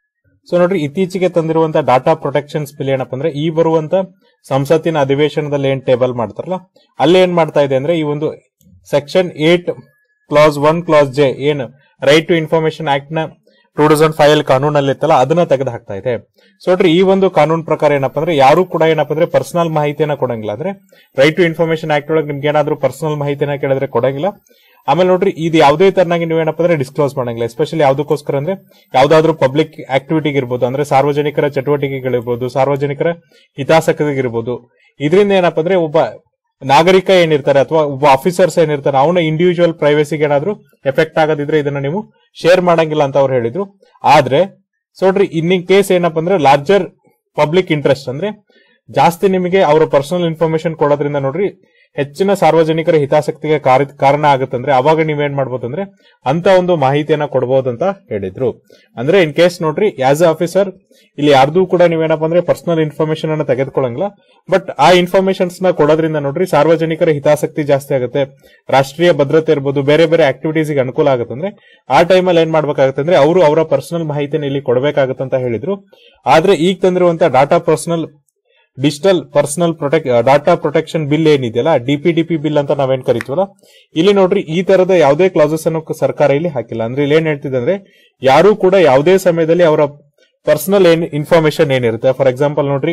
ಸೊ ನೋಡ್ರಿ ಇತ್ತೀಚೆಗೆ ತಂದಿರುವಂತ ಡಾಟಾ ಪ್ರೊಟೆಕ್ಷನ್ಸ್ ಬಿಲ್ ಏನಪ್ಪ ಅಂದ್ರೆ ಈ ಬರುವಂತ ಸಂಸತ್ತಿನ ಅಧಿವೇಶನದಲ್ಲಿ ಏನ್ ಟೇಬಲ್ ಮಾಡ್ತಾರಲ್ಲ ಅಲ್ಲಿ ಏನ್ ಮಾಡ್ತಾ ಇದೆ ಅಂದ್ರೆ ಈ ಒಂದು section eight clause one clause J ಏನು ರೈಟ್ ಟು ಇನ್ಫಾರ್ಮೇಶನ್ ಆಕ್ಟ್ ನ ಟೂ ತೌಸಂಡ್ ಫೈವ್ ಕಾನೂನಲ್ಲಿ ಇತ್ತಲ್ಲ ಅದನ್ನ ತೆಗೆದು ಹಾಕ್ತಾ ಇದೆ ಸೊ ನೋಡ್ರಿ ಈ ಒಂದು ಕಾನೂನು ಪ್ರಕಾರ ಏನಪ್ಪಾ ಅಂದ್ರೆ ಯಾರು ಕೂಡ ಏನಪ್ಪಾ ಅಂದ್ರೆ ಪರ್ಸನಲ್ ಮಾಹಿತಿಯನ್ನ ಕೊಡಂಗಿಲ್ಲ ಅಂದ್ರೆ ರೈಟ್ ಟು ಇನ್ಫಾರ್ಮೇಶನ್ ಆಕ್ಟ್ ಒಳಗೆ ನಿಮ್ಗೆ ಏನಾದ್ರೂ ಪರ್ಸನಲ್ ಮಾಹಿತಿಯನ್ನ ಕೇಳಿದ್ರೆ ಕೊಡಂಗಿಲ್ಲ ಆಮೇಲೆ ನೋಡ್ರಿ ಇದು ಯಾವುದೇ ತರನಾಗಿ ನೀವು ಏನಪ್ಪಾ ಅಂದ್ರೆ ಡಿಸ್ಕ್ಲೋಸ್ ಮಾಡಂಗಿಲ್ಲ ಎಸ್ಪೆಷಲಿ ಯಾವ್ದಕ್ಕೋಸ್ಕರ ಅಂದ್ರೆ ಯಾವ್ದಾದ್ರು ಪಬ್ಲಿಕ್ ಆಕ್ಟಿವಿಟಿಗೆ ಇರ್ಬೋದು ಅಂದ್ರೆ ಸಾರ್ವಜನಿಕರ ಚಟುವಟಿಕೆಗಳಿರ್ಬೋದು ಸಾರ್ವಜನಿಕರ ಹಿತಾಸಕ್ತಿಗಿರ್ಬೋದು ಇದರಿಂದ ಏನಪ್ಪಾ ಅಂದ್ರೆ ಒಬ್ಬ ನಾಗರಿಕ ಏನಿರ್ತಾರೆ ಅಥವಾ ಒಬ್ಬ ಆಫೀಸರ್ಸ್ ಏನಿರ್ತಾರೆ ಅವನ ಇಂಡಿವಿಜುವಲ್ ಪ್ರೈವಸಿಗೆ ಏನಾದ್ರು ಎಫೆಕ್ಟ್ ಆಗೋದಿದ್ರೆ ಇದನ್ನ ನೀವು ಶೇರ್ ಮಾಡಂಗಿಲ್ಲ ಅಂತ ಅವ್ರು ಹೇಳಿದ್ರು ಆದ್ರೆ ಸೊ ನೋಡ್ರಿ ಇನ್ನಿನ್ ಕೇಸ್ ಏನಪ್ಪಾ ಅಂದ್ರೆ ಲಾರ್ಜರ್ ಪಬ್ಲಿಕ್ ಇಂಟ್ರೆಸ್ಟ್ ಅಂದ್ರೆ ಜಾಸ್ತಿ ನಿಮಗೆ ಅವರ ಪರ್ಸನಲ್ ಇನ್ಫಾರ್ಮೇಶನ್ ಕೊಡೋದ್ರಿಂದ ನೋಡ್ರಿ ಹೆಚ್ಚಿನ ಸಾರ್ವಜನಿಕರ ಹಿತಾಸಕ್ತಿಗೆ ಕಾರ್- ಕಾರಣ ಆಗುತ್ತಂದ್ರೆ ಅವಾಗ ನೀವೇನ್ ಮಾಡ್ಬೋದಂದ್ರೆ ಅಂತ ಒಂದು ಮಾಹಿತಿಯನ್ನ ಕೊಡಬಹುದಂತ ಹೇಳಿದ್ರು ಅಂದ್ರೆ ಇನ್ ಕೇಸ್ ನೋಡ್ರಿ ಆಸ್ ಎ ಆಫೀಸರ್ ಇಲ್ಲಿ ಯಾರ್ದು ಕೂಡ ನೀವೇನಪ್ಪ ಅಂದ್ರೆ ಪರ್ಸನಲ್ ಇನ್ಫಾರ್ಮೇಶನ್ ಅನ್ನ ತೆಗೆದುಕೊಳ್ಳಂಗಿಲ್ಲ ಬಟ್ ಆ ಇನ್ಫಾರ್ಮೇಶನ್ಸ್ ನ ಕೊಡೋದ್ರಿಂದ ನೋಡ್ರಿ ಸಾರ್ವಜನಿಕರ ಹಿತಾಸಕ್ತಿ ಜಾಸ್ತಿ ಆಗುತ್ತೆ ರಾಷ್ಟ್ರೀಯ ಭದ್ರತೆ ಇರ್ಬೋದು ಬೇರೆ ಬೇರೆ ಆಕ್ಟಿವಿಟೀಸ್ ಗೆ ಅನುಕೂಲ ಆಗುತ್ತೆ ಅಂದ್ರೆ ಆ ಟೈಮಲ್ಲಿ ಏನ್ ಮಾಡ್ಬೇಕಾಗುತ್ತೆ ಅಂದ್ರೆ ಅವರು ಅವರ ಪರ್ಸನಲ್ ಮಾಹಿತಿನ ಇಲ್ಲಿ ಕೊಡಬೇಕಾಗುತ್ತೆ ಅಂತ ಹೇಳಿದ್ರು ಆದ್ರೆ ಈಗ ತಂದಿರುವಂತ data personal digital personal protect data protection bill ಏನಿದೆಯಲ್ಲ ಡಿಪಿಡಿಪಿ ಬಿಲ್ ಅಂತ ನಾವೇನ್ ಕರಿತೀವಲ್ಲ ಇಲ್ಲಿ ನೋಡ್ರಿ ಈ ತರದ ಯಾವುದೇ ಕ್ಲಾಸಸ್ ಅನ್ನು ಸರ್ಕಾರ ಇಲ್ಲಿ ಹಾಕಿಲ್ಲ ಅಂದ್ರೆ ಇಲ್ಲಿ ಏನ್ ಹೇಳ್ತಿದೆ ಅಂದ್ರೆ ಯಾರು ಕೂಡ ಯಾವುದೇ ಸಮಯದಲ್ಲಿ ಅವರ ಪರ್ಸನಲ್ ಏನ್ ಇನ್ಫಾರ್ಮೇಶನ್ ಏನಿರುತ್ತೆ ಫಾರ್ ಎಕ್ಸಾಂಪಲ್ ನೋಡ್ರಿ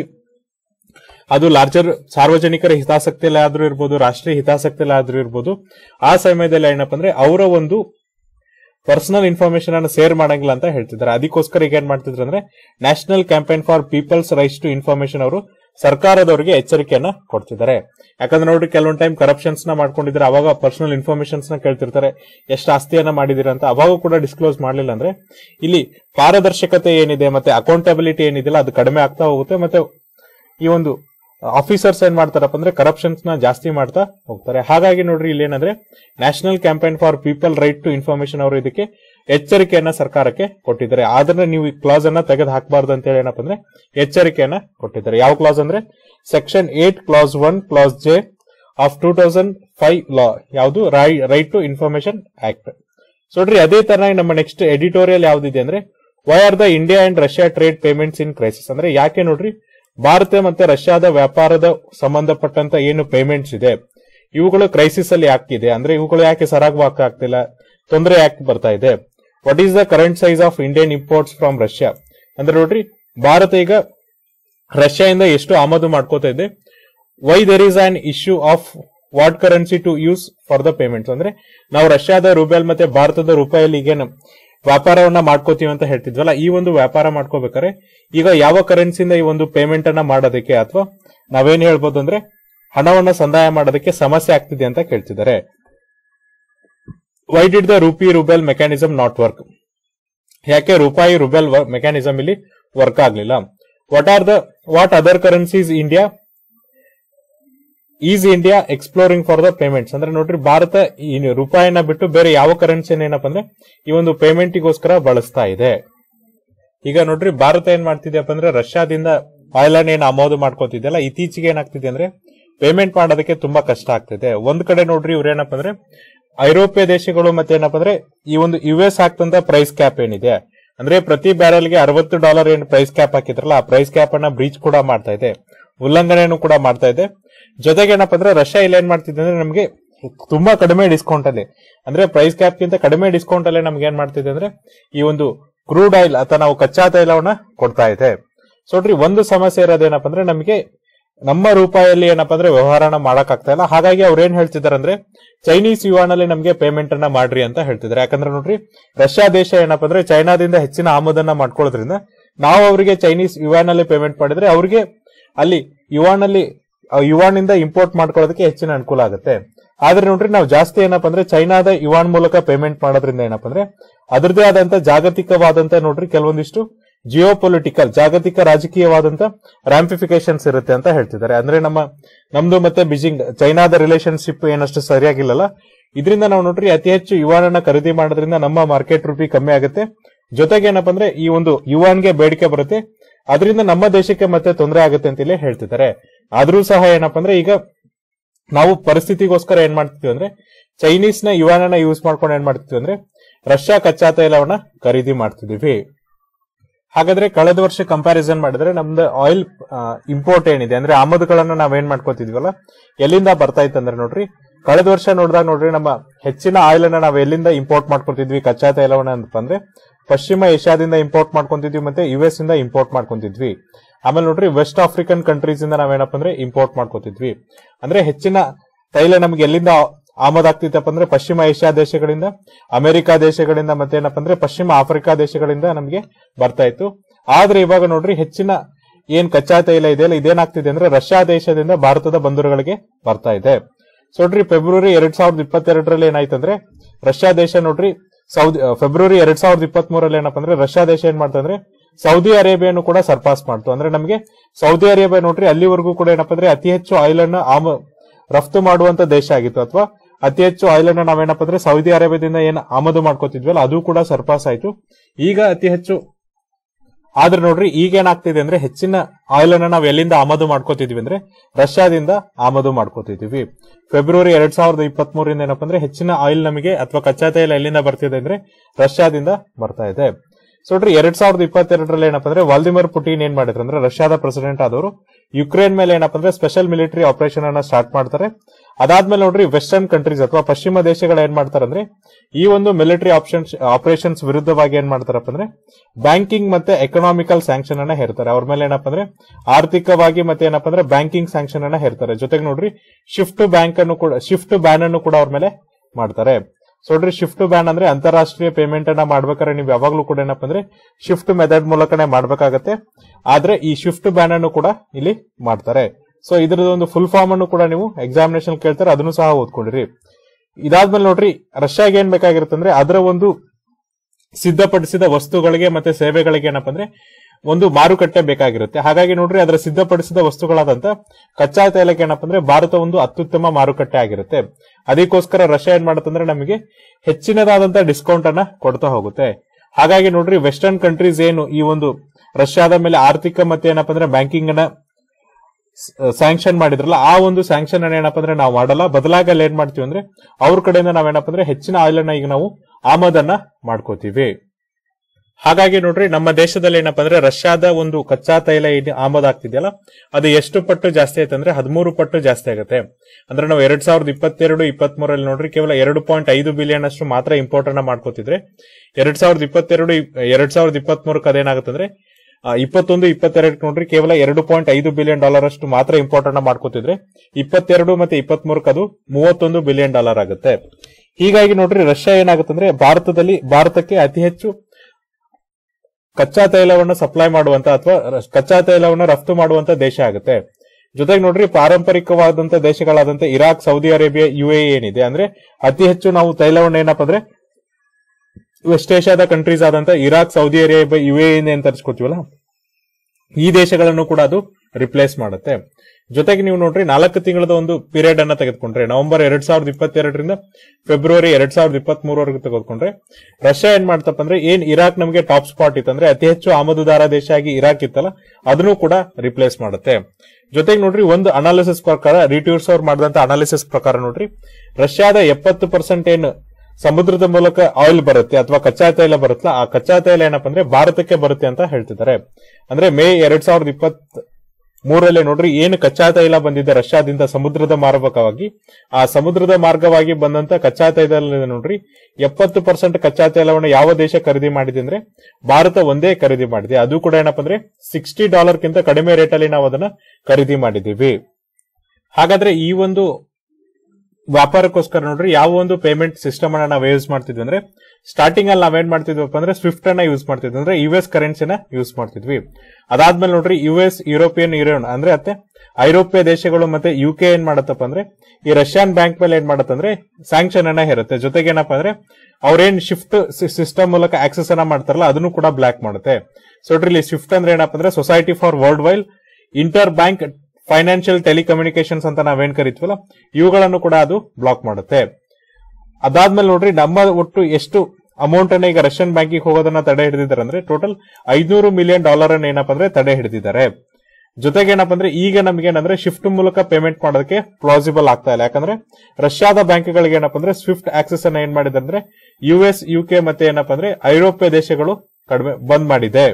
ಅದು ಲಾರ್ಜರ್ ಸಾರ್ವಜನಿಕರ ಹಿತಾಸಕ್ತಿಯಲ್ಲಿ ಆದ್ರೂ ಇರ್ಬೋದು ರಾಷ್ಟ್ರೀಯ ಹಿತಾಸಕ್ತಿಯಲ್ಲಿ ಆದ್ರೂ ಇರ್ಬೋದು ಆ ಸಮಯದಲ್ಲಿ ಏನಪ್ಪ ಅಂದ್ರೆ ಅವರ ಒಂದು ಪರ್ಸನಲ್ ಇನ್ಫಾರ್ಮೇಶನ್ ಅನ್ನು ಶೇರ್ ಮಾಡಂಗಿಲ್ಲ ಅಂತ ಹೇಳ್ತಿದ್ದಾರೆ ಅದಕ್ಕೋಸ್ಕರ ಈಗ ಏನ್ ಮಾಡ್ತಿದ್ರು ಅಂದ್ರೆ national campaign for people's rights to information ಅವರು ಸರ್ಕಾರದವರಿಗೆ ಎಚ್ಚರಿಕೆಯನ್ನ ಕೊಡ್ತಿದ್ದಾರೆ ಯಾಕಂದ್ರೆ ನೋಡ್ರಿ ಕೆಲವೊಂದು ಟೈಮ್ ಕರಪ್ಷನ್ಸ್ ನ ಮಾಡ್ಕೊಂಡಿದ್ರೆ ಅವಾಗ ಪರ್ಸನಲ್ ಇನ್ಫಾರ್ಮೇಶನ್ಸ್ ನ ಕೇಳ್ತಿರ್ತಾರೆ ಎಷ್ಟು ಆಸ್ತಿಯನ್ನ ಮಾಡಿದಿರ ಅಂತ ಅವಾಗ ಕೂಡ ಡಿಸ್ಕ್ಲೋಸ್ ಮಾಡಲಿಲ್ಲ ಅಂದ್ರೆ ಇಲ್ಲಿ ಪಾರದರ್ಶಕತೆ ಏನಿದೆ ಮತ್ತೆ ಅಕೌಂಟಬಿಲಿಟಿ ಏನಿದೆಯಲ್ಲ ಅದು ಕಡಿಮೆ ಆಗ್ತಾ ಹೋಗುತ್ತೆ ಮತ್ತೆ ಈ ಒಂದು ಆಫೀಸರ್ಸ್ ಏನ್ ಮಾಡ್ತಾರಪ್ಪ ಅಂದ್ರೆ ಕರಪ್ಷನ್ಸ್ ನ ಜಾಸ್ತಿ ಮಾಡ್ತಾ ಹೋಗ್ತಾರೆ ಹಾಗಾಗಿ ನೋಡ್ರಿ ಇಲ್ಲಿ ಏನಂದ್ರೆ national campaign for people right to information ಅವರು ಇದಕ್ಕೆ ಎಚ್ಚರಿಕೆಯನ್ನ ಸರ್ಕಾರಕ್ಕೆ ಕೊಟ್ಟಿದ್ದಾರೆ ಆದ್ರೆ ನೀವು ಈ ಕ್ಲಾಸ್ ಅನ್ನ ತೆಗೆದು ಹಾಕಬಾರ್ದು ಅಂತ ಹೇಳಿ ಏನಪ್ಪ ಅಂದ್ರೆ ಎಚ್ಚರಿಕೆಯನ್ನ ಕೊಟ್ಟಿದ್ದಾರೆ ಯಾವ ಕ್ಲಾಸ್ ಅಂದ್ರೆ section eight clause one clause J of two thousand five law ಯಾವುದು right to information act so ನೋಡ್ರಿ ಅದೇ ತರ ನಮ್ಮ ನೆಕ್ಸ್ಟ್ ಎಡಿಟೋರಿಯಲ್ ಯಾವ್ದಿದೆ ಅಂದ್ರೆ why are the India and Russia trade payments in crisis ಅಂದ್ರೆ ಯಾಕೆ ನೋಡ್ರಿ ಭಾರತ ಮತ್ತೆ ರಷ್ಯಾದ ವ್ಯಾಪಾರದ ಸಂಬಂಧಪಟ್ಟಂತ ಏನು ಪೇಮೆಂಟ್ಸ್ ಇದೆ ಇವುಗಳು ಕ್ರೈಸಿಸ್ ಅಲ್ಲಿ ಆಗ್ತಿದೆ ಅಂದ್ರೆ ಇವುಗಳು ಯಾಕೆ ಸರಾಗವಾಕ ಆಗ್ತಿಲ್ಲ ತೊಂದರೆ ಯಾಕೆ ಬರ್ತಾ ಇದೆ what is the current size of Indian imports from Russia ಅಂದ್ರೆ ನೋಡ್ರಿ ಭಾರತ ಈಗ ರಷ್ಯಾದಿಂದ ಎಷ್ಟು ಆಮದು ಮಾಡ್ಕೋತಾ ಇದೆ why there is an issue of what currency to use for the payments ಅಂದ್ರೆ ನಾವು ರಷ್ಯಾದ ರೂಬೆಲ್ ಮತ್ತೆ ಭಾರತದ ರೂಪಾಯಲ್ಲಿ ಈಗೇನು ವ್ಯಾಪಾರವನ್ನ ಮಾಡ್ಕೋತೀವಿ ಅಂತ ಹೇಳ್ತಿದ್ವಲ್ಲ ಈ ಒಂದು ವ್ಯಾಪಾರ ಮಾಡ್ಕೋಬೇಕಾದ್ರೆ ಈಗ ಯಾವ ಕರೆನ್ಸಿಯಿಂದ ಈ ಒಂದು ಪೇಮೆಂಟ್ ಅನ್ನ ಮಾಡೋದಕ್ಕೆ ಅಥವಾ ನಾವೇನ್ ಹೇಳ್ಬೋದು ಅಂದ್ರೆ ಹಣವನ್ನ ಸಂದಾಯ ಮಾಡೋದಕ್ಕೆ ಸಮಸ್ಯೆ ಆಗ್ತಿದೆ ಅಂತ ಕೇಳ್ತಿದ್ದಾರೆ why did the rupee rouble mechanism not work ಯಾಕೆ ರೂಪಾಯಿ ರುಬೆಲ್ ಮೆಕ್ಯಾನಿಸಮ್ ಇಲ್ಲಿ ವರ್ಕ್ ಆಗ್ಲಿಲ್ಲ what are the what other currencies India is India exploring for the payments ಅಂದ್ರೆ ನೋಡ್ರಿ ಭಾರತ ಈ ರೂಪಾಯಿನ ಬಿಟ್ಟು ಬೇರೆ ಯಾವ ಕರೆನ್ಸಿನ ಏನಪ್ಪ ಅಂದ್ರೆ ಈ ಒಂದು ಪೇಮೆಂಟ್ಗೋಸ್ಕರ ಬಳಸ್ತಾ ಇದೆ ಈಗ ನೋಡ್ರಿ ಭಾರತ ಏನ್ ಮಾಡ್ತಿದ್ಯಪ್ಪ ಅಂದ್ರೆ ರಷ್ಯಾದಿಂದ ಆಯಿಲ್ ಅನ್ನ ಏನ್ ಆಮದು ಮಾಡ್ಕೋತಿದೆಯಲ್ಲ ಇತ್ತೀಚೆಗೆ ಏನಾಗ್ತಿದೆ ಅಂದ್ರೆ ಪೇಮೆಂಟ್ ಮಾಡೋದಕ್ಕೆ ತುಂಬಾ ಕಷ್ಟ ಆಗ್ತಿದೆ ಒಂದ್ ಕಡೆ ನೋಡ್ರಿ ಇವ್ರು ಏನಪ್ಪ ಅಂದ್ರೆ ಐರೋಪ್ಯ ದೇಶಗಳು ಮತ್ತೆ ಏನಪ್ಪ ಅಂದ್ರೆ ಈ ಒಂದು ಯು ಎಸ್ ಹಾಕ್ತಂತ ಪ್ರೈಸ್ ಕ್ಯಾಪ್ ಏನಿದೆ ಅಂದ್ರೆ ಪ್ರತಿ ಬ್ಯಾರಲ್ಗೆ ಅರವತ್ತು ಡಾಲರ್ ಏನು ಪ್ರೈಸ್ ಕ್ಯಾಪ್ ಹಾಕಿದ್ರಲ್ಲ ಆ ಪ್ರೈಸ್ ಕ್ಯಾಪ್ ಅನ್ನ ಬ್ರೀಚ್ ಕೂಡ ಮಾಡ್ತಾ ಇದೆ ಉಲ್ಲಂಘನೆಯನ್ನು ಕೂಡ ಮಾಡ್ತಾ ಇದೆ ಜೊತೆಗೆ ಏನಪ್ಪ ಅಂದ್ರೆ ರಷ್ಯಾ ಇಲ್ಲಿ ಏನ್ ಮಾಡ್ತಿದೆ ಅಂದ್ರೆ ನಮಗೆ ತುಂಬಾ ಕಡಿಮೆ ಡಿಸ್ಕೌಂಟ್ ಅಲ್ಲಿ ಅಂದ್ರೆ ಪ್ರೈಸ್ ಕ್ಯಾಪ್ ಗಿಂತ ಕಡಿಮೆ ಡಿಸ್ಕೌಂಟ್ ಅಲ್ಲಿ ನಮ್ಗೆ ಏನ್ ಮಾಡ್ತಿದೆ ಅಂದ್ರೆ ಈ ಒಂದು ಕ್ರೂಡ್ ಆಯಿಲ್ ಅಥವಾ ನಾವು ಕಚ್ಚಾ ತೈಲವನ್ನ ಕೊಡ್ತಾ ಇದೆ ಸೊ ನೋಡ್ರಿ ಒಂದು ಸಮಸ್ಯೆ ಇರೋದೇನಪ್ಪ ಅಂದ್ರೆ ನಮಗೆ ನಮ್ಮ ರೂಪಾಯಲ್ಲಿ ಏನಪ್ಪಾ ಅಂದ್ರೆ ವ್ಯವಹಾರನ ಮಾಡಕ್ ಆಗ್ತಾ ಇಲ್ಲ ಹಾಗಾಗಿ ಅವ್ರು ಏನ್ ಹೇಳ್ತಿದಾರೆ ಅಂದ್ರೆ ಚೈನೀಸ್ ಯುವಾನ್ ಅಲ್ಲಿ ನಮಗೆ ಪೇಮೆಂಟ್ ಅನ್ನ ಮಾಡ್ರಿ ಅಂತ ಹೇಳ್ತಿದ್ದಾರೆ ಯಾಕಂದ್ರೆ ನೋಡ್ರಿ ರಷ್ಯಾ ದೇಶ ಏನಪ್ಪಾ ಅಂದ್ರೆ ಚೈನಾದಿಂದ ಹೆಚ್ಚಿನ ಆಮದನ್ನ ಮಾಡ್ಕೊಳ್ಳೋದ್ರಿಂದ ನಾವು ಅವರಿಗೆ ಚೈನೀಸ್ ಯುವಾನ್ ಅಲ್ಲಿ ಪೇಮೆಂಟ್ ಮಾಡಿದ್ರೆ ಅವ್ರಿಗೆ ಅಲ್ಲಿ ಯುವಾನ್ ಅಲ್ಲಿ ಯುವಾನ್ ಇಂದ ಇಂಪೋರ್ಟ್ ಮಾಡ್ಕೊಳ್ಳೋದಕ್ಕೆ ಹೆಚ್ಚಿನ ಅನುಕೂಲ ಆಗುತ್ತೆ ಆದ್ರೆ ನೋಡ್ರಿ ನಾವು ಜಾಸ್ತಿ ಏನಪ್ಪಾ ಅಂದ್ರೆ ಚೈನಾದ ಯುವಾನ್ ಮೂಲಕ ಪೇಮೆಂಟ್ ಮಾಡೋದ್ರಿಂದ ಏನಪ್ಪಾ ಅಂದ್ರೆ ಅದರದೇ ಆದಂತ ಜಾಗತಿಕವಾದಂತ ನೋಡ್ರಿ ಕೆಲವೊಂದಿಷ್ಟು ಜಿಯೋ ಪೊಲಿಟಿಕಲ್ ಜಾಗತಿಕ ರಾಜಕೀಯವಾದಂತ ರ್ಯಾಂಪಿಫಿಕೇಶನ್ಸ್ ಇರುತ್ತೆ ಅಂತ ಹೇಳ್ತಿದ್ದಾರೆ ಅಂದ್ರೆ ನಮ್ಮ ನಮ್ದು ಮತ್ತೆ ಬಿಜಿಂಗ್ ಚೈನಾದ ರಿಲೇಶನ್ಶಿಪ್ ಏನಷ್ಟು ಸರಿಯಾಗಿಲ್ಲಲ್ಲ ಇದರಿಂದ ನಾವು ನೋಡ್ರಿ ಅತಿ ಹೆಚ್ಚು ಯುವಾನ್ ಖರೀದಿ ಮಾಡೋದ್ರಿಂದ ನಮ್ಮ ಮಾರ್ಕೆಟ್ ರುಪಿ ಕಮ್ಮಿ ಆಗುತ್ತೆ ಜೊತೆಗೆ ಏನಪ್ಪಾ ಅಂದ್ರೆ ಈ ಒಂದು ಯುವಾನ್ಗೆ ಬೇಡಿಕೆ ಬರುತ್ತೆ ಅದರಿಂದ ನಮ್ಮ ದೇಶಕ್ಕೆ ಮತ್ತೆ ತೊಂದರೆ ಆಗುತ್ತೆ ಅಂತ ಇಲ್ಲಿ ಹೇಳ್ತಿದ್ದಾರೆ ಆದ್ರೂ ಸಹ ಏನಪ್ಪಾ ಅಂದ್ರೆ ಈಗ ನಾವು ಪರಿಸ್ಥಿತಿಗೋಸ್ಕರ ಏನ್ ಮಾಡ್ತಿದ್ವಿ ಅಂದ್ರೆ ಚೈನೀಸ್ ನ ಯುವಾನ್ ಅನ್ನ ಯೂಸ್ ಮಾಡ್ಕೊಂಡು ಏನ್ ಮಾಡ್ತಿದ್ವಿ ಅಂದ್ರೆ ರಷ್ಯಾ ಕಚ್ಚಾ ತೈಲವನ್ನ ಖರೀದಿ ಮಾಡ್ತಿದೀವಿ ಹಾಗಾದ್ರೆ ಕಳೆದ ವರ್ಷ ಕಂಪ್ಯಾರಿಸನ್ ಮಾಡಿದ್ರೆ ನಮ್ದು ಆಯಿಲ್ ಇಂಪೋರ್ಟ್ ಏನಿದೆ ಅಂದ್ರೆ ಆಮದುಗಳನ್ನ ನಾವೇನ್ ಮಾಡ್ಕೋತಿದ್ವಲ್ಲ ಎಲ್ಲಿಂದ ಬರ್ತಾ ಇತ್ತಂದ್ರೆ ನೋಡ್ರಿ ಕಳೆದ ವರ್ಷ ನೋಡಿದಾಗ ನೋಡ್ರಿ ನಮ್ಮ ಹೆಚ್ಚಿನ ಆಯಿಲ್ ಅನ್ನ ನಾವು ಎಲ್ಲಿಂದ ಇಂಪೋರ್ಟ್ ಮಾಡ್ಕೊತಿದ್ವಿ ಕಚ್ಚಾ ತೈಲವನ್ನ ಅಂತ ಅಂದ್ರೆ ಪಶ್ಚಿಮ ಏಷ್ಯಾದಿಂದ ಇಂಪೋರ್ಟ್ ಮಾಡ್ಕೊಂತಿದ್ವಿ ಮತ್ತೆ ಯು ಎಸ್ ಇಂದ ಇಂಪೋರ್ಟ್ ಮಾಡ್ಕೊಂತಿದ್ವಿ ಆಮೇಲೆ ನೋಡ್ರಿ ವೆಸ್ಟ್ ಆಫ್ರಿಕನ್ ಕಂಟ್ರೀಸ್ ಇಂದ ನಾವೇನಪ್ಪ ಅಂದ್ರೆ ಇಂಪೋರ್ಟ್ ಮಾಡ್ಕೋತಿದ್ವಿ ಅಂದ್ರೆ ಹೆಚ್ಚಿನ ತೈಲ ನಮ್ಗೆ ಎಲ್ಲಿಂದ ಆಮದಾಗ್ತಿತ್ತಪ್ಪ ಅಂದ್ರೆ ಪಶ್ಚಿಮ ಏಷ್ಯಾ ದೇಶಗಳಿಂದ ಅಮೆರಿಕ ದೇಶಗಳಿಂದ ಮತ್ತೆ ಏನಪ್ಪ ಅಂದ್ರೆ ಪಶ್ಚಿಮ ಆಫ್ರಿಕಾ ದೇಶಗಳಿಂದ ನಮಗೆ ಬರ್ತಾ ಇತ್ತು ಆದ್ರೆ ಇವಾಗ ನೋಡ್ರಿ ಹೆಚ್ಚಿನ ಏನ್ ಕಚ್ಚಾ ತೈಲ ಇದೆಯಲ್ಲ ಇದೇನಾಗ್ತಿದೆ ಅಂದ್ರೆ ರಷ್ಯಾ ದೇಶದಿಂದ ಭಾರತದ ಬಂದರುಗಳಿಗೆ ಬರ್ತಾ ಇದೆ ಸೊ ನೋಡ್ರಿ ಫೆಬ್ರವರಿ ಎರಡ್ ಸಾವಿರದ ಇಪ್ಪತ್ತೆರಡರಲ್ಲಿ ಏನಾಯ್ತಂದ್ರೆ ರಷ್ಯಾ ದೇಶ ನೋಡ್ರಿ ಸೌದಿ ಫೆಬ್ರವರಿ ಎರಡ್ ಸಾವಿರದ ಇಪ್ಪತ್ತ್ ಮೂರಲ್ಲಿ ಏನಪ್ಪ ಅಂದ್ರೆ ರಷ್ಯಾ ದೇಶ ಏನ್ ಮಾಡ್ತಂದ್ರೆ ಸೌದಿ ಅರೇಬಿಯನ್ನು ಕೂಡ ಸರ್ಪಾಸ್ ಮಾಡ್ತು ಅಂದ್ರೆ ನಮಗೆ ಸೌದಿ ಅರೇಬಿಯಾ ನೋಡ್ರಿ ಅಲ್ಲಿವರೆಗೂ ಕೂಡ ಏನಪ್ಪ ಅಂದ್ರೆ ಅತಿ ಹೆಚ್ಚು ಆಯಿಲ್ ಅನ್ನ ಆಮ ರಫ್ತು ಮಾಡುವಂತ ದೇಶ ಆಗಿತ್ತು ಅಥವಾ ಅತಿ ಹೆಚ್ಚು ಆಯಿಲ್ ಅನ್ನ ನಾವೇನಪ್ಪ ಅಂದ್ರೆ ಸೌದಿ ಅರೇಬಿಯಾದಿಂದ ಏನ್ ಆಮದು ಮಾಡ್ಕೋತಿದ್ವಲ್ಲ ಅದು ಕೂಡ ಸರ್ಪಾಸ್ ಆಯ್ತು ಈಗ ಅತಿ ಹೆಚ್ಚು ಆದ್ರೆ ನೋಡ್ರಿ ಈಗ ಏನಾಗ್ತಿದೆ ಅಂದ್ರೆ ಹೆಚ್ಚಿನ ಆಯಿಲ್ ಅನ್ನ ನಾವು ಎಲ್ಲಿಂದ ಆಮದು ಮಾಡ್ಕೋತಿದ್ವಿ ಅಂದ್ರೆ ರಷ್ಯಾದಿಂದ ಆಮದು ಮಾಡ್ಕೋತಿದ್ವಿ ಫೆಬ್ರವರಿ ಎರಡ್ ಸಾವಿರದ ಇಪ್ಪತ್ತ್ ಮೂರಿಂದ ಏನಪ್ಪ ಅಂದ್ರೆ ಹೆಚ್ಚಿನ ಆಯಿಲ್ ನಮಗೆ ಅಥವಾ ಕಚ್ಚಾ ತೈಲ ಎಲ್ಲಿಂದ ಬರ್ತಿದೆ ಅಂದ್ರೆ ರಷ್ಯಾದಿಂದ ಬರ್ತಾ ಇದೆ ಸೊ ನೋಡ್ರಿ ಎರಡ್ ಸಾವಿರದ ಇಪ್ಪತ್ತೆರಡರಲ್ಲಿ ಏನಪ್ಪ ಅಂದ್ರೆ ವಾಲ್ದಿಮರ್ ಪುಟಿನ್ ಏನ್ ಮಾಡಿದ್ರು ಅಂದ್ರೆ ರಷ್ಯಾದ ಪ್ರೆಸಿಡೆಂಟ್ ಆದವರು ಯುಕ್ರೇನ್ ಮೇಲೆ ಏನಪ್ಪ ಅಂದ್ರೆ ಸ್ಪೆಷಲ್ ಮಿಲಿಟರಿ ಆಪರೇಷನ್ ಅನ್ನ ಸ್ಟಾರ್ಟ್ ಮಾಡ್ತಾರೆ ಅದಾದ್ಮೇಲೆ ನೋಡ್ರಿ ವೆಸ್ಟರ್ನ್ ಕಂಟ್ರೀಸ್ ಅಥವಾ ಪಶ್ಚಿಮ ದೇಶಗಳು ಏನ್ ಮಾಡ್ತಾರೆ ಅಂದ್ರೆ ಈ ಒಂದು ಮಿಲಿಟರಿ ಆಪ್ಷನ್ಸ್ ಆಪರೇಷನ್ಸ್ ವಿರುದ್ಧವಾಗಿ ಏನ್ ಮಾಡ್ತಾರಪ್ಪ ಅಂದ್ರೆ ಬ್ಯಾಂಕಿಂಗ್ ಮತ್ತೆ ಎಕನಾಮಿಕಲ್ ಸ್ಯಾಂಕ್ಷನ್ ಅನ್ನ ಹೇರ್ತಾರೆ ಅವ್ರ ಮೇಲೆ ಏನಪ್ಪ ಅಂದ್ರೆ ಆರ್ಥಿಕವಾಗಿ ಮತ್ತೆ ಏನಪ್ಪ ಅಂದ್ರೆ ಬ್ಯಾಂಕಿಂಗ್ ಸ್ಯಾಂಕ್ಷನ್ ಅನ್ನ ಹೇರ್ತಾರೆ ಜೊತೆಗೆ ನೋಡ್ರಿ ಶಿಫ್ಟ್ ಬ್ಯಾಂಕ್ ಅನ್ನು ಕೂಡ ಶಿಫ್ಟ್ ಬ್ಯಾನ್ ಅನ್ನು ಕೂಡ ಅವ್ರ ಮೇಲೆ ಮಾಡ್ತಾರೆ ಸೊ ನೋಡ್ರಿ ಶಿಫ್ಟ್ ಬ್ಯಾನ್ ಅಂದ್ರೆ ಅಂತಾರಾಷ್ಟ್ರೀಯ ಪೇಮೆಂಟ್ ಅನ್ನ ಮಾಡ್ಬೇಕಾದ್ರೆ ನೀವು ಯಾವಾಗ್ಲೂ ಕೂಡ ಏನಪ್ಪ ಅಂದ್ರೆ ಶಿಫ್ಟ್ ಮೆಥಡ್ ಮೂಲಕನೇ ಮಾಡ್ಬೇಕಾಗತ್ತೆ ಆದ್ರೆ ಈ ಶಿಫ್ಟ್ ಬ್ಯಾನ್ ಅನ್ನು ಕೂಡ ಇಲ್ಲಿ ಮಾಡ್ತಾರೆ ಸೊ ಇದ್ರದ್ದು ಒಂದು ಫುಲ್ ಫಾರ್ಮ್ ಅನ್ನು ಕೂಡ ನೀವು ಎಕ್ಸಾಮಿನೇಷನ್ ಕೇಳ್ತಾರೆ ಅದನ್ನು ಸಹ ಓದ್ಕೊಂಡಿರಿ ಇದಾದ್ಮೇಲೆ ನೋಡ್ರಿ ರಷ್ಯಾಗೆ ಏನ್ ಬೇಕಾಗಿರುತ್ತೆ ಅಂದ್ರೆ ಅದರ ಒಂದು ಸಿದ್ಧಪಡಿಸಿದ ವಸ್ತುಗಳಿಗೆ ಮತ್ತೆ ಸೇವೆಗಳಿಗೆ ಏನಪ್ಪ ಅಂದ್ರೆ ಒಂದು ಮಾರುಕಟ್ಟೆ ಬೇಕಾಗಿರುತ್ತೆ ಹಾಗಾಗಿ ನೋಡ್ರಿ ಅದರ ಸಿದ್ಧಪಡಿಸಿದ ವಸ್ತುಗಳಾದಂತ ಕಚ್ಚಾ ತೈಲಕ್ಕೆ ಏನಪ್ಪ ಅಂದ್ರೆ ಭಾರತ ಒಂದು ಅತ್ಯುತ್ತಮ ಮಾರುಕಟ್ಟೆ ಆಗಿರುತ್ತೆ ಅದಕ್ಕೋಸ್ಕರ ರಷ್ಯಾ ಏನ್ ಮಾಡುತ್ತಂದ್ರೆ ನಮಗೆ ಹೆಚ್ಚಿನದಾದಂತ ಡಿಸ್ಕೌಂಟ್ ಅನ್ನ ಕೊಡ್ತಾ ಹೋಗುತ್ತೆ ಹಾಗಾಗಿ ನೋಡ್ರಿ ವೆಸ್ಟರ್ನ್ ಕಂಟ್ರೀಸ್ ಏನು ಈ ಒಂದು ರಷ್ಯಾದ ಮೇಲೆ ಆರ್ಥಿಕ ಮತ್ತೆ ಏನಪ್ಪ ಅಂದ್ರೆ ಬ್ಯಾಂಕಿಂಗ್ ಅನ್ನ ಸ್ಯಾಂಕ್ಷನ್ ಮಾಡಿದ್ರಲ್ಲ ಆ ಒಂದು ಸ್ಯಾಂಕ್ಷನ್ ಅನ್ನ ಏನಪ್ಪ ಅಂದ್ರೆ ನಾವು ಮಾಡಲ್ಲ ಬದಲಾಗಿ ಅಲ್ಲಿ ಏನ್ ಮಾಡ್ತೀವಿ ಅಂದ್ರೆ ಅವ್ರ ಕಡೆಯಿಂದ ನಾವೇನಪ್ಪ ಅಂದ್ರೆ ಹೆಚ್ಚಿನ ಆಯಿಲ್ ಅನ್ನ ಈಗ ನಾವು ಆಮದನ್ನ ಮಾಡ್ಕೋತೀವಿ ಹಾಗಾಗಿ ನೋಡ್ರಿ ನಮ್ಮ ದೇಶದಲ್ಲಿ ಏನಪ್ಪಾ ಅಂದ್ರೆ ರಷ್ಯಾದ ಒಂದು ಕಚ್ಚಾ ತೈಲ ಏನು ಆಮದು ಆಗ್ತಿದೆಯಲ್ಲ ಅದು ಎಷ್ಟು ಪಟ್ಟು ಜಾಸ್ತಿ ಆಯ್ತು ಅಂದ್ರೆ ಹದಿಮೂರು ಪಟ್ಟು ಜಾಸ್ತಿ ಆಗುತ್ತೆ ಅಂದ್ರೆ ನಾವು ಎರಡ್ ಸಾವಿರದ ಇಪ್ಪತ್ತೆರಡು ಇಪ್ಪತ್ತ್ ಮೂರಲ್ಲಿ ನೋಡ್ರಿ ಕೇವಲ ಎರಡು ಪಾಯಿಂಟ್ ಐದು ಬಿಲಿಯನ್ ಅಷ್ಟು ಮಾತ್ರ ಇಂಪೋರ್ಟ್ ಅನ್ನ ಮಾಡ್ಕೋತಿದ್ರೆ ಎರಡ್ ಸಾವಿರದ ಇಪ್ಪತ್ತೆರಡು ಎರಡ್ ಸಾವಿರದ ಇಪ್ಪತ್ತ್ ಮೂರಕ್ಕೆ ಅದೇನಾಗುತ್ತೆ ಅಂದ್ರೆ ಆ, ಇಪ್ಪತ್ತೊಂದು ಇಪ್ಪತ್ತೆರಡು ನೋಡ್ರಿ ಕೇವಲ ಎರಡು ಪಾಯಿಂಟ್ ಐದು ಬಿಲಿಯನ್ ಡಾಲರ್ ಅಷ್ಟು ಮಾತ್ರ ಇಂಪೋರ್ಟ್ ಅನ್ನ ಮಾಡ್ಕೋತಿದ್ರೆ ಇಪ್ಪತ್ತೆರಡು ಮತ್ತೆ ಇಪ್ಪತ್ತ್ ಮೂರಕ್ಕೆ ಅದು ಮೂವತ್ತೊಂದು ಬಿಲಿಯನ್ ಡಾಲರ್ ಆಗುತ್ತೆ ಹೀಗಾಗಿ ನೋಡ್ರಿ ರಷ್ಯಾ ಏನಾಗುತ್ತೆ ಅಂದ್ರೆ ಭಾರತದಲ್ಲಿ ಭಾರತಕ್ಕೆ ಅತಿ ಹೆಚ್ಚು ಕಚ್ಚಾ ತೈಲವನ್ನು ಸಪ್ಲೈ ಮಾಡುವಂತ ಅಥವಾ ರ- ಕಚ್ಚಾ ತೈಲವನ್ನು ರಫ್ತು ಮಾಡುವಂತ ದೇಶ ಆಗುತ್ತೆ ಜೊತೆಗೆ ನೋಡ್ರಿ ಪಾರಂಪರಿಕವಾದಂತ ದೇಶಗಳಾದಂತ Iraq Saudi Arabia U A ಏನಿದೆ ಅಂದ್ರೆ ಅತಿ ಹೆಚ್ಚು ನಾವು ತೈಲವನ್ನು ಏನಪ್ಪಾ ಅಂದ್ರೆ ವೆಸ್ಟ್ ಏಷ್ಯಾದ ಕಂಟ್ರೀಸ್ ಆದಂತ Iraq Saudi Arabia U A ಏನ್ ತರಿಸ್ಕೊತೀವಲ್ಲ ಈ ದೇಶಗಳನ್ನು ಕೂಡ ಅದು ರಿಪ್ಲೇಸ್ ಮಾಡುತ್ತೆ ಜೊತೆಗೆ ನೀವು ನೋಡ್ರಿ ನಾಲ್ಕು ತಿಂಗಳದ ಒಂದು ಪೀರಿಯಡ್ ಅನ್ನ ತೆಗೆದುಕೊಂಡ್ರೆ ನವೆಂಬರ್ ಎರಡ್ ಸಾವಿರದ ಇಪ್ಪತ್ತೆರಡರಿಂದ ಫೆಬ್ರವರಿ ಎರಡ್ ಸಾವಿರದ ಇಪ್ಪತ್ತ್ ಮೂರವರೆಗೂ ತೆಗೆದುಕೊಂಡ್ರೆ ರಷ್ಯಾ ಏನ್ ಮಾಡ್ತಪ್ಪ ಅಂದ್ರೆ ಏನ್ ಇರಾಕ್ ನಮಗೆ ಟಾಪ್ ಸ್ಪಾಟ್ ಇತ್ತು ಅಂದ್ರೆ ಅತಿ ಹೆಚ್ಚು ಆಮದುದಾರ ದೇಶ ಆಗಿ ಇರಾಕ್ ಇತ್ತಲ್ಲ ಅದನ್ನು ಕೂಡ ರಿಪ್ಲೇಸ್ ಮಾಡುತ್ತೆ ಜೊತೆಗೆ ನೋಡ್ರಿ ಒಂದು ಅನಾಲಿಸಿಸ್ ಪ್ರಕಾರ ರಿಟ್ಯೂರ್ಸ್ ಅವ್ರು ಮಾಡಿದಂತ ಅನಾಲಿಸಿಸ್ ಪ್ರಕಾರ ನೋಡ್ರಿ ರಷ್ಯಾದ ಎಪ್ಪತ್ತು ಪರ್ಸೆಂಟ್ ಏನು ಸಮುದ್ರದ ಮೂಲಕ ಆಯಿಲ್ ಬರುತ್ತೆ ಅಥವಾ ಕಚ್ಚಾ ತೈಲ ಬರುತ್ತಲ್ಲ ಆ ಕಚ್ಚಾ ತೈಲ ಏನಪ್ಪಾ ಅಂದ್ರೆ ಭಾರತಕ್ಕೆ ಬರುತ್ತೆ ಅಂತ ಹೇಳ್ತಿದ್ದಾರೆ ಅಂದ್ರೆ ಮೇ ಎರಡ್ ಸಾವಿರದ ಇಪ್ಪತ್ ಮೂರಲ್ಲೇ ನೋಡ್ರಿ ಏನು ಕಚ್ಚಾ ತೈಲ ಬಂದಿದೆ ರಷ್ಯಾದಿಂದ ಸಮುದ್ರದ ಮಾರ್ಗವಾಗಿ ಆ ಸಮುದ್ರದ ಮಾರ್ಗವಾಗಿ ಬಂದಂತ ಕಚ್ಚಾ ತೈಲ ನೋಡ್ರಿ ಎಪ್ಪತ್ತು ಪರ್ಸೆಂಟ್ ಕಚ್ಚಾ ತೈಲವನ್ನು ಯಾವ ದೇಶ ಖರೀದಿ ಮಾಡಿದೆ ಅಂದ್ರೆ ಭಾರತ ಒಂದೇ ಖರೀದಿ ಮಾಡಿದೆ ಅದು ಕೂಡ ಏನಪ್ಪಾ ಅಂದ್ರೆ ಸಿಕ್ಸ್ಟಿ ಡಾಲರ್ಗಿಂತ ಕಡಿಮೆ ರೇಟ್ ಅಲ್ಲಿ ನಾವು ಅದನ್ನ ಖರೀದಿ ಮಾಡಿದೀವಿ ಹಾಗಾದ್ರೆ ಈ ಒಂದು ವ್ಯಾಪಾರಕ್ಕೋಸ್ಕರ ನೋಡ್ರಿ ಯಾವ ಒಂದು ಪೇಮೆಂಟ್ ಸಿಸ್ಟಮ್ ಅನ್ನ ನಾವು ಯೂಸ್ ಮಾಡ್ತಿದ್ವಿ ಅಂದ್ರೆ ಸ್ಟಾರ್ಟಿಂಗ್ ಅಲ್ಲಿ ನಾವೇನ್ ಮಾಡ್ತಿದ್ವಪ್ಪ ಅಂದ್ರೆ ಸ್ವಿಫ್ಟ್ ಅನ್ನ ಯೂಸ್ ಮಾಡ್ತಿದ್ವಿ ಅಂದ್ರೆ ಯು ಎಸ್ ಕರೆನ್ಸಿನ ಯೂಸ್ ಮಾಡ್ತಿದ್ವಿ ಅದಾದ್ಮೇಲೆ ನೋಡ್ರಿ ಯು ಎಸ್ ಯುರೋಪಿಯನ್ ಯೂನಿಯನ್ ಅಂದ್ರೆ ಮತ್ತೆ ಐರೋಪ್ಯ ದೇಶಗಳು ಮತ್ತೆ ಯು ಕೆ ಏನ್ ಮಾಡತ್ತಪ್ಪ ಅಂದ್ರೆ ಈ ರಷ್ಯನ್ ಬ್ಯಾಂಕ್ ಮೇಲೆ ಏನ್ ಮಾಡತ್ತಂದ್ರೆ ಸ್ಯಾಂಕ್ಷನ್ ಅನ್ನ ಹೇರುತ್ತೆ ಜೊತೆಗೆ ಏನಪ್ಪಾ ಅಂದ್ರೆ ಅವ್ರೇನ್ ಶಿಫ್ಟ್ ಸಿಸ್ಟಮ್ ಮೂಲಕ ಆಕ್ಸೆಸ್ ಅನ್ನ ಮಾಡ್ತಾರಲ್ಲ ಅದನ್ನು ಕೂಡ ಬ್ಲಾಕ್ ಮಾಡುತ್ತೆ ಸೊ ನೋಡ್ರಿ ಇಲ್ಲಿ ಸ್ವಿಫ್ಟ್ ಅಂದ್ರೆ ಏನಪ್ಪಾ ಅಂದ್ರೆ society for world wide interbank financial telecommunications ಅಂತ ನಾವೇನ್ ಕರಿತೀವಲ್ಲ ಇವುಗಳನ್ನು ಕೂಡ ಅದು ಬ್ಲಾಕ್ ಮಾಡುತ್ತೆ ಅದಾದ್ಮೇಲೆ ನೋಡ್ರಿ ನಮ್ಮ ಒಟ್ಟು ಎಷ್ಟು ಅಮೌಂಟ್ ಅನ್ನ ಈಗ ರಷ್ಯನ್ ಬ್ಯಾಂಕಿಗೆ ಹೋಗೋದನ್ನ ತಡೆ ಹಿಡಿದಿದ್ದಾರೆ ಅಂದ್ರೆ ಟೋಟಲ್ ಐದ್ನೂರು ಮಿಲಿಯನ್ ಡಾಲರ್ ಅನ್ನ ಏನಪ್ಪಾ ಅಂದ್ರೆ ತಡೆ ಹಿಡಿದಿದ್ದಾರೆ ಜೊತೆಗೆ ಏನಪ್ಪಾ ಅಂದ್ರೆ ಈಗ ನಮ್ಗೆ ಏನಂದ್ರೆ ಶಿಫ್ಟ್ ಮೂಲಕ ಪೇಮೆಂಟ್ ಮಾಡೋದಕ್ಕೆ ಪ್ಲಾಸಿಬಲ್ ಆಗ್ತಾ ಇಲ್ಲ ಯಾಕಂದ್ರೆ ರಷ್ಯಾದ ಬ್ಯಾಂಕ್ಗಳಿಗೆ ಏನಪ್ಪಾ ಅಂದ್ರೆ ಸ್ವಿಫ್ಟ್ ಆಕ್ಸೆಸ್ ಅನ್ನ ಏನ್ ಮಾಡಿದೆ ಅಂದ್ರೆ ಯು ಎಸ್ ಯು ಕೆ ಮತ್ತೆ ಏನಪ್ಪಾ ಅಂದ್ರೆ ಐರೋಪ್ಯ ದೇಶಗಳು ಕಡಿಮೆ ಬಂದ್ ಮಾಡಿದೆ